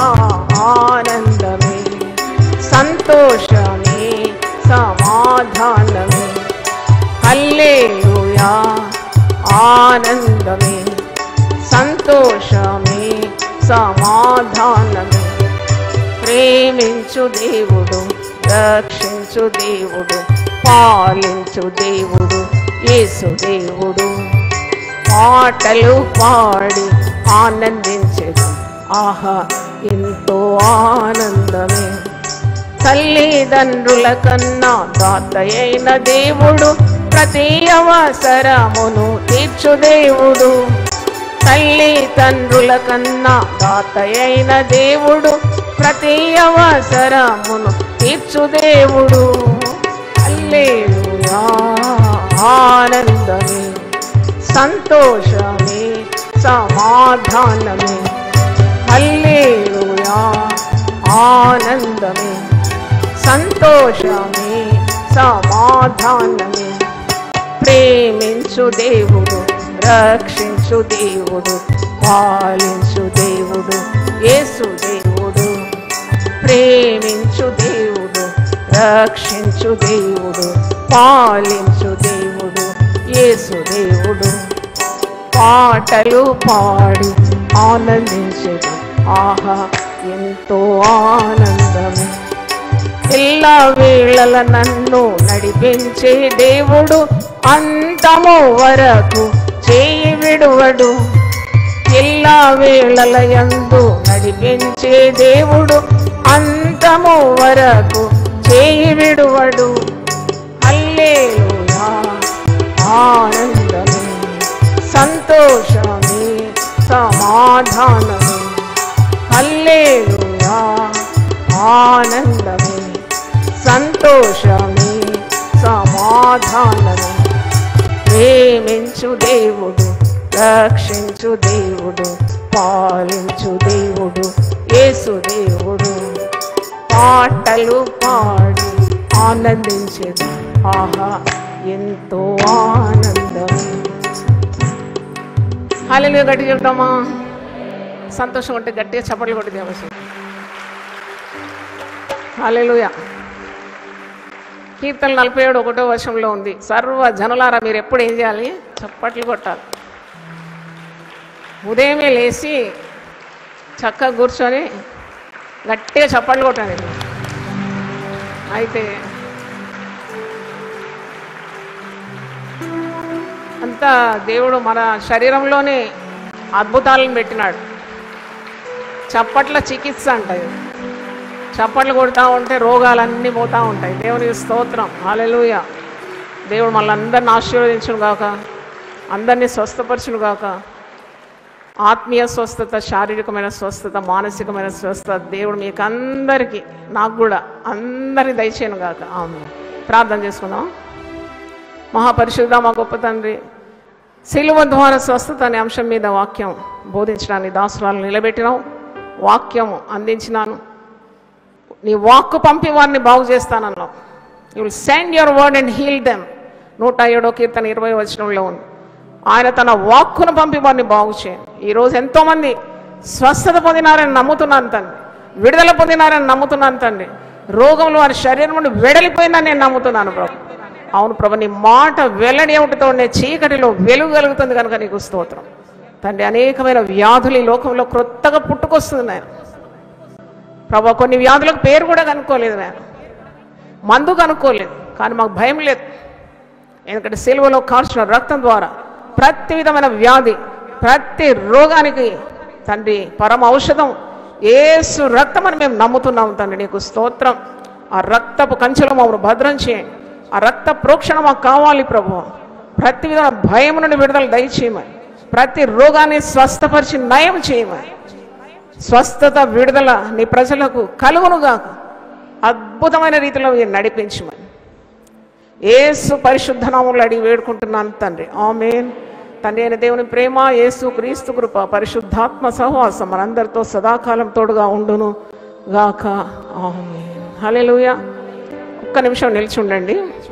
ఆనందమే సంతోషమే సమాధానమే హల్లెలూయా ఆనందమే సంతోషమే సమాధానమే ప్రేమించు దేవుడు రక్షించు దేవుడు పాలించు దేవుడు యేసు దేవుడు పాటలు పాడి ఆనందించదు ఆహా ఎంతో ఆనందమే తల్లిదండ్రుల కన్నా దాత అయిన దేవుడు ప్రతి అవసరమును తీర్చు దేవుడు తల్లి తండ్రుల కన్నా దాతయైన దేవుడు ప్రతి అవసరమును తీర్చు దేవుడు హల్లెలూయా ఆనందమే సంతోషమే సమాధానమే హల్లెలూయా ఆనందమే సంతోషమే సమాధానమే ప్రేమించు దేవుడు రక్షించు దేవుడు పాలించు దేవుడు యేసు దేవుడు ప్రేమించు దేవుడు రక్షించు దేవుడు పాలించు దేవుడు యేసు దేవుడు పాటలు పాడి ఆనందించదు ఆహా ఎంతో ఆనందమే എല്ലാ వేళల నన్ను నడిపించే దేవుడు అంతము వరకు చేయి విడువడు എല്ലാ వేళల యందు నడిపించే దేవుడు అంతము వరకు చేయి విడువడు హల్లెలూయా ఆనందమే సంతోషమే సమాధానమే హల్లెలూయా ఆనందమే సంతోషమే సమాధానమే ప్రేమించు దేవుడు రక్షించు దేవుడు పాలించు దేవుడు యేసు దేవుడు పాటలు పాడి ఆనందించేది ఆహా ఎంతో ఆనందమే హాలెలుగా గట్టి చెప్తామా సంతోషం ఉంటే గట్టిగా చప్పట్లు కొట్టి దేవసం హాలెలుయా కీర్తన నలభై ఏడు ఒకటో వర్షంలో ఉంది సర్వ జనులారా మీరు ఎప్పుడు ఏం చేయాలి చప్పట్లు కొట్టాలి ఉదయమే లేచి చక్కగా కూర్చొని గట్టిగా చప్పట్లు కొట్టాలి అయితే అంతా దేవుడు మన శరీరంలోనే అద్భుతాలను పెట్టినాడు చప్పట్ల చికిత్స అంట ఇది చప్పట్లు కొడతా ఉంటే రోగాలన్నీ పోతూ ఉంటాయి దేవునికి స్తోత్రం హాలెలూయ దేవుడు మళ్ళీ అందరిని ఆశీర్వదించును గాక అందరినీ స్వస్థపరచును గాక ఆత్మీయ స్వస్థత శారీరకమైన స్వస్థత మానసికమైన స్వస్థత దేవుడు మీకు అందరికీ నాకు కూడా అందరి దయచేయను గాక ఆమె ప్రార్థన చేసుకుందాం మహాపరిశుద్ధ మా గొప్ప తండ్రి శిలువ ద్వారా స్వస్థత అనే అంశం మీద వాక్యం బోధించడానికి దాసురాలు నిలబెట్టినావు వాక్యం అందించినాను నీ వాక్కు పంపి వారిని బాగు చేస్తానన్నావు you will send your word and heal them నూట ఏడో కీర్తన ఇరవై వచనంలో ఉంది ఆయన తన వాక్కును పంపి వారిని బాగు చేయండి ఈరోజు ఎంతోమంది స్వస్థత పొందినారని నమ్ముతున్నాను తండ్రి విడుదల పొందినారని నమ్ముతున్నాను తండ్రి రోగంలో వారి శరీరం నుండి వెడలిపోయిందని నేను నమ్ముతున్నాను ప్రభు అవును ప్రభు నీ మాట వెల్లడి ఒకటితో ఉండే చీకటిలో వెలుగు కలుగుతుంది కనుక నీకు స్తోత్రం తండ్రి అనేకమైన వ్యాధులు ఈ లోకంలో క్రొత్తగా పుట్టుకొస్తుంది నాయన ప్రభా కొన్ని వ్యాధులకు పేరు కూడా కనుక్కోలేదు నేను మందు కనుక్కోలేదు కానీ మాకు భయం లేదు ఎందుకంటే సిలువలో కార్చిన రక్తం ద్వారా ప్రతి విధమైన వ్యాధి ప్రతి రోగానికి తండ్రి పరమ ఔషధం ఏసు రక్తం అని మేము నమ్ముతున్నాం తండ్రి నీకు స్తోత్రం ఆ రక్తపు కంచెలో మమ్మల్ని భద్రం చేయండి ఆ రక్త ప్రోక్షణ మాకు కావాలి ప్రభు ప్రతి విధమైన భయం నుండి విడుదల దయచేయమని ప్రతి రోగాన్ని స్వస్థపరిచి నయం చేయమని స్వస్థత విడుదల నీ ప్రజలకు కలుగునుగాక అద్భుతమైన రీతిలో మీరు నడిపించమని ఏసు పరిశుద్ధ నామంలో అడిగి వేడుకుంటున్నాను తండ్రి ఆమెన్ తండ్రి అయిన దేవుని ప్రేమ యేసు క్రీస్తు కృప పరిశుద్ధాత్మ సహవాసం మనందరితో సదాకాలం తోడుగా ఉండును గాక ఆమెన్ హల్లెలూయా ఒక్క నిమిషం నిలిచి ఉండండి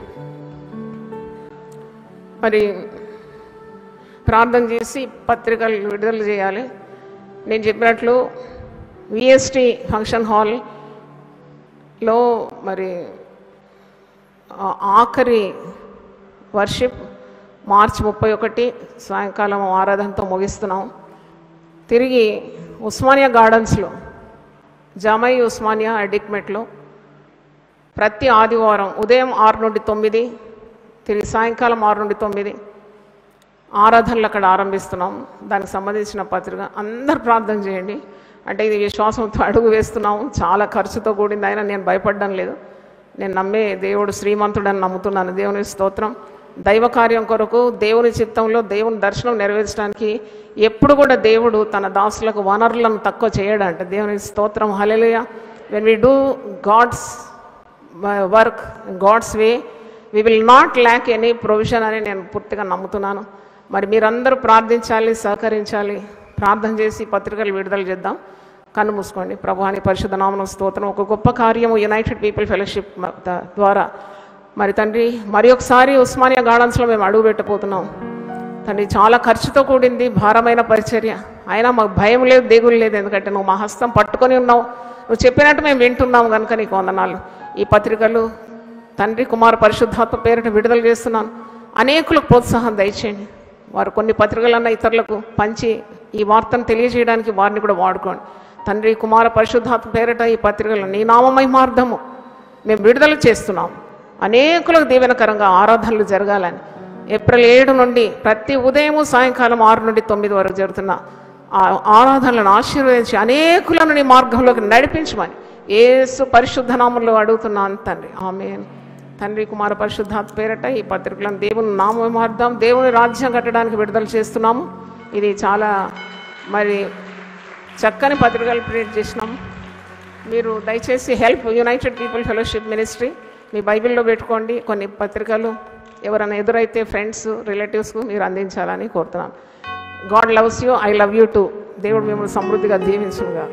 మరి ప్రార్థన చేసి పత్రికలు విడుదల చేయాలి నేను చెప్పినట్లు విఎస్టి ఫంక్షన్ హాల్లో మరి ఆ ఆఖరి వర్షిప్ మార్చి ముప్పై ఒకటి సాయంకాలం ఆరాధనతో ముగిస్తున్నాం తిరిగి ఉస్మానియా గార్డెన్స్లో జమై ఉస్మానియా అడిక్మెట్లో ప్రతి ఆదివారం ఉదయం ఆరు నుండి తొమ్మిది తిరిగి సాయంకాలం ఆరు నుండి తొమ్మిది ఆరాధనలు అక్కడ ఆరంభిస్తున్నాం దానికి సంబంధించిన పత్రిక అందరు ప్రార్థన చేయండి అంటే ఇది విశ్వాసంతో అడుగు వేస్తున్నాము చాలా ఖర్చుతో కూడింది అయినా నేను భయపడడం లేదు నేను నమ్మే దేవుడు శ్రీమంతుడని నమ్ముతున్నాను దేవుని స్తోత్రం దైవ కార్యం కొరకు దేవుని చిత్తంలో దేవుని దర్శనం నెరవేర్చడానికి ఎప్పుడు కూడా దేవుడు తన దాసులకు వనరులను తక్కువ చేయడంట దేవుని స్తోత్రం hallelujah when we do God's work God's way we will not lack any provision అని నేను పూర్తిగా నమ్ముతున్నాను మరి మీరందరూ ప్రార్థించాలి సహకరించాలి ప్రార్థన చేసి పత్రికలు విడుదల చేద్దాం కన్ను మూసుకోండి ప్రభాని పరిశుద్ధ నామన స్తోత్రం ఒక గొప్ప కార్యము యునైటెడ్ పీపుల్ ఫెలోషిప్ ద్వారా మరి తండ్రి మరి ఒకసారి ఉస్మానియా గార్డెన్స్లో మేము అడుగు పెట్టబోతున్నాం తండ్రి చాలా ఖర్చుతో కూడింది భారమైన పరిచర్య అయినా మాకు భయం లేదు దిగులు లేదు ఎందుకంటే నువ్వు మా హస్తం పట్టుకొని ఉన్నావు నువ్వు చెప్పినట్టు మేము వింటున్నాం కనుక నీకు వందనాలు ఈ పత్రికలు తండ్రి కుమార పరిశుద్ధాత్మ పేరిట విడుదల చేస్తున్నాను అనేకులకు ప్రోత్సాహం దయచేయండి వారు కొన్ని పత్రికలన్న ఇతరులకు పంచి ఈ వార్తను తెలియజేయడానికి వారిని కూడా వాడుకోండి తండ్రి కుమార పరిశుద్ధాత్మ పేరిట ఈ పత్రికలు నీ నామమై మార్గము మేము విడుదల చేస్తున్నాం అనేకులకు దీవెనకరంగా ఆరాధనలు జరగాలని ఏప్రిల్ ఏడు నుండి ప్రతి ఉదయము సాయంకాలం ఆరు నుండి తొమ్మిది వరకు జరుగుతున్న ఆ ఆరాధనలను ఆశీర్వదించి అనేకులను నీ మార్గంలోకి నడిపించమని ఏసు పరిశుద్ధ నామంలో అడుగుతున్నాను తండ్రి ఆమె తండ్రి కుమార పరిశుద్ధాత్మ పేరట ఈ పత్రికలను దేవుని నామమార్థం దేవుని రాజ్యం కట్టడానికి విడుదల చేస్తున్నాము ఇది చాలా మరి చక్కని పత్రికలు ప్రింట్ చేసినాం మీరు దయచేసి help united people fellowship ministry మీ బైబిల్లో పెట్టుకోండి కొన్ని పత్రికలు ఎవరైనా ఎదురైతే ఫ్రెండ్స్ రిలేటివ్స్కు మీరు అందించాలని కోరుతున్నాను God loves you I love you too దేవుడు మిమ్మల్ని సమృద్ధిగా దీవించుగా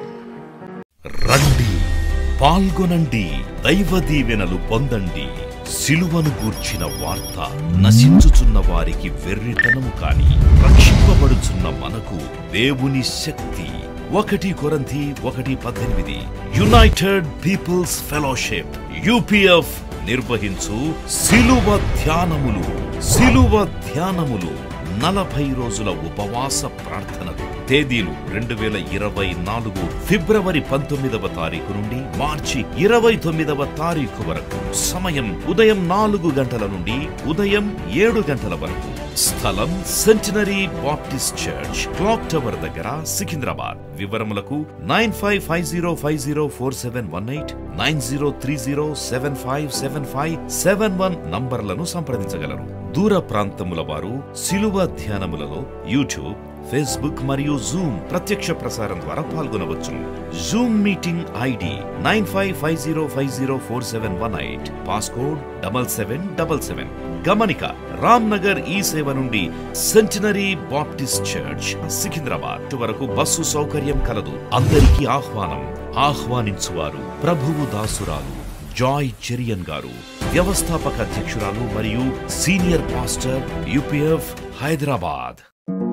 రండి పాల్గొనండి దైవ దీవెనలు పొందండి సిలువను గూర్చిన వార్త నశించుచున్న వారికి వెర్రితనము కాని రక్షింపబడుచున్న మనకు దేవుని శక్తి ఒకటి కొరంథీ ఒకటి పద్దెనిమిది యునైటెడ్ పీపుల్స్ ఫెలోషిప్ యూపీఎఫ్ నిర్వహించు సిలువ ధ్యానములు సిలువ ధ్యానములు నలభై రోజుల ఉపవాస ప్రార్థనలు తేదీలు రెండు వేల ఇరవై నాలుగు ఫిబ్రవరి పంతొమ్మిదవ తారీఖు నుండి మార్చి ఇరవై తొమ్మిదవ తారీఖు వరకు సమయం ఉదయం నాలుగు గంటల నుండి ఉదయం ఏడు గంటల వరకు స్థలం centenary Baptist church clock tower దగ్గర సికింద్రాబాద్ వివరములకు nine five five zero five zero four seven one eight nine zero three zero seven five seven five seven one నంబర్లను సంప్రదించగలరు దూర ప్రాంతముల వారు సిలువ ధ్యానములలో యూట్యూబ్ ఫేస్బుక్ మరియు జూమ్ ప్రత్యక్ష ప్రసారం ద్వారా పాల్గొనవచ్చును Zoom meeting ID nine five five zero five zero four seven one eight passcode double seven double seven గమనిక రామ్ నగర్ ఈ సేవ నుండి సెంటినరీ బాప్టిస్ట్ చర్చ్ సికింద్రాబాద్ వరకు బస్సు సౌకర్యం కలదు అందరికీ ఆహ్వానం ఆహ్వానించువారు ప్రభువు దాసురాలు జాయ్ చెరియన్ గారు వ్యవస్థాపక అధ్యక్షురాలు మరియు సీనియర్ పాస్టర్ యూపీఎఫ్ హైదరాబాద్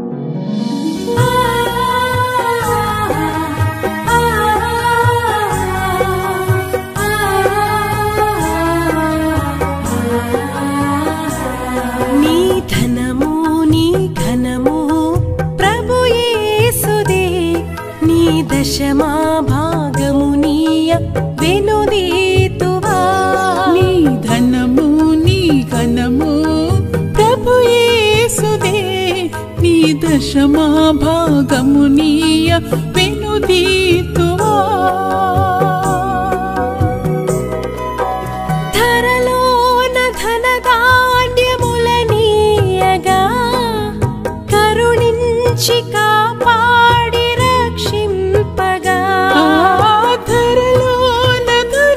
నీ ధనము నీ ఘనము ప్రభు యేసుదే నీ దశమా భాగము నీయ వెనుదీతువా నీ ధనము నీ ఘనము ప్రభు యేసుదే నీ దశమా భాగము నీయ వెనుదీతువా ధరలోన ధనధాన్యములనీయగా కరుణించి కాపాడి రక్షింపగా ఆధరలోన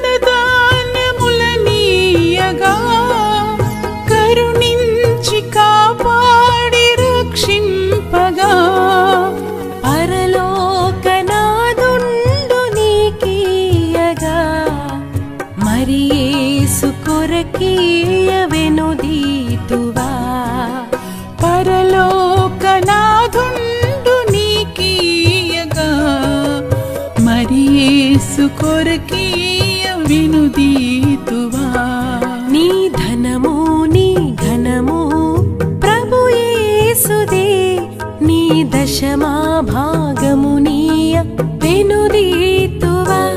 ధనధాన్యములనీయగా కరుణించి కాపాడి రక్షింపగా పరలోకనాదుండు నీకీయగా మరి యేసు కొరకీయ వెనుదీతువా పరలోకనాథుండు నీకీయగా మరి యేసు కొరకీయ వినుదీతువా నీ ధనము నీ ఘనము ప్రభు యేసుదే నీ దశమా భాగము నీయ వెనుదీతువా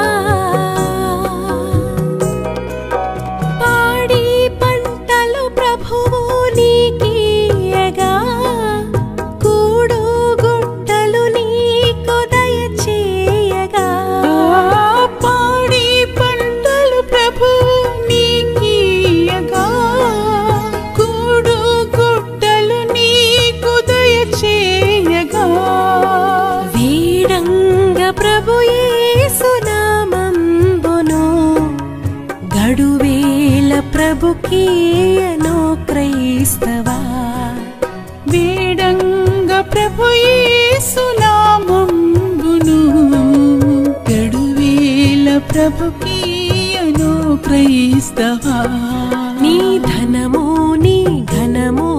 పాడి పంటలు ప్రభువు నీకీయగా కూడు గుట్టలు నీకు దయచేయగా ఆ పాడి పంటలు ప్రభు నీకీయగా ప్రభుకీయను క్రైస్తవా వేడంగ ప్రభు యేసునామంబును గడువేల ప్రభుకీయను క్రైస్తవా నీ ధనము నీ ఘనము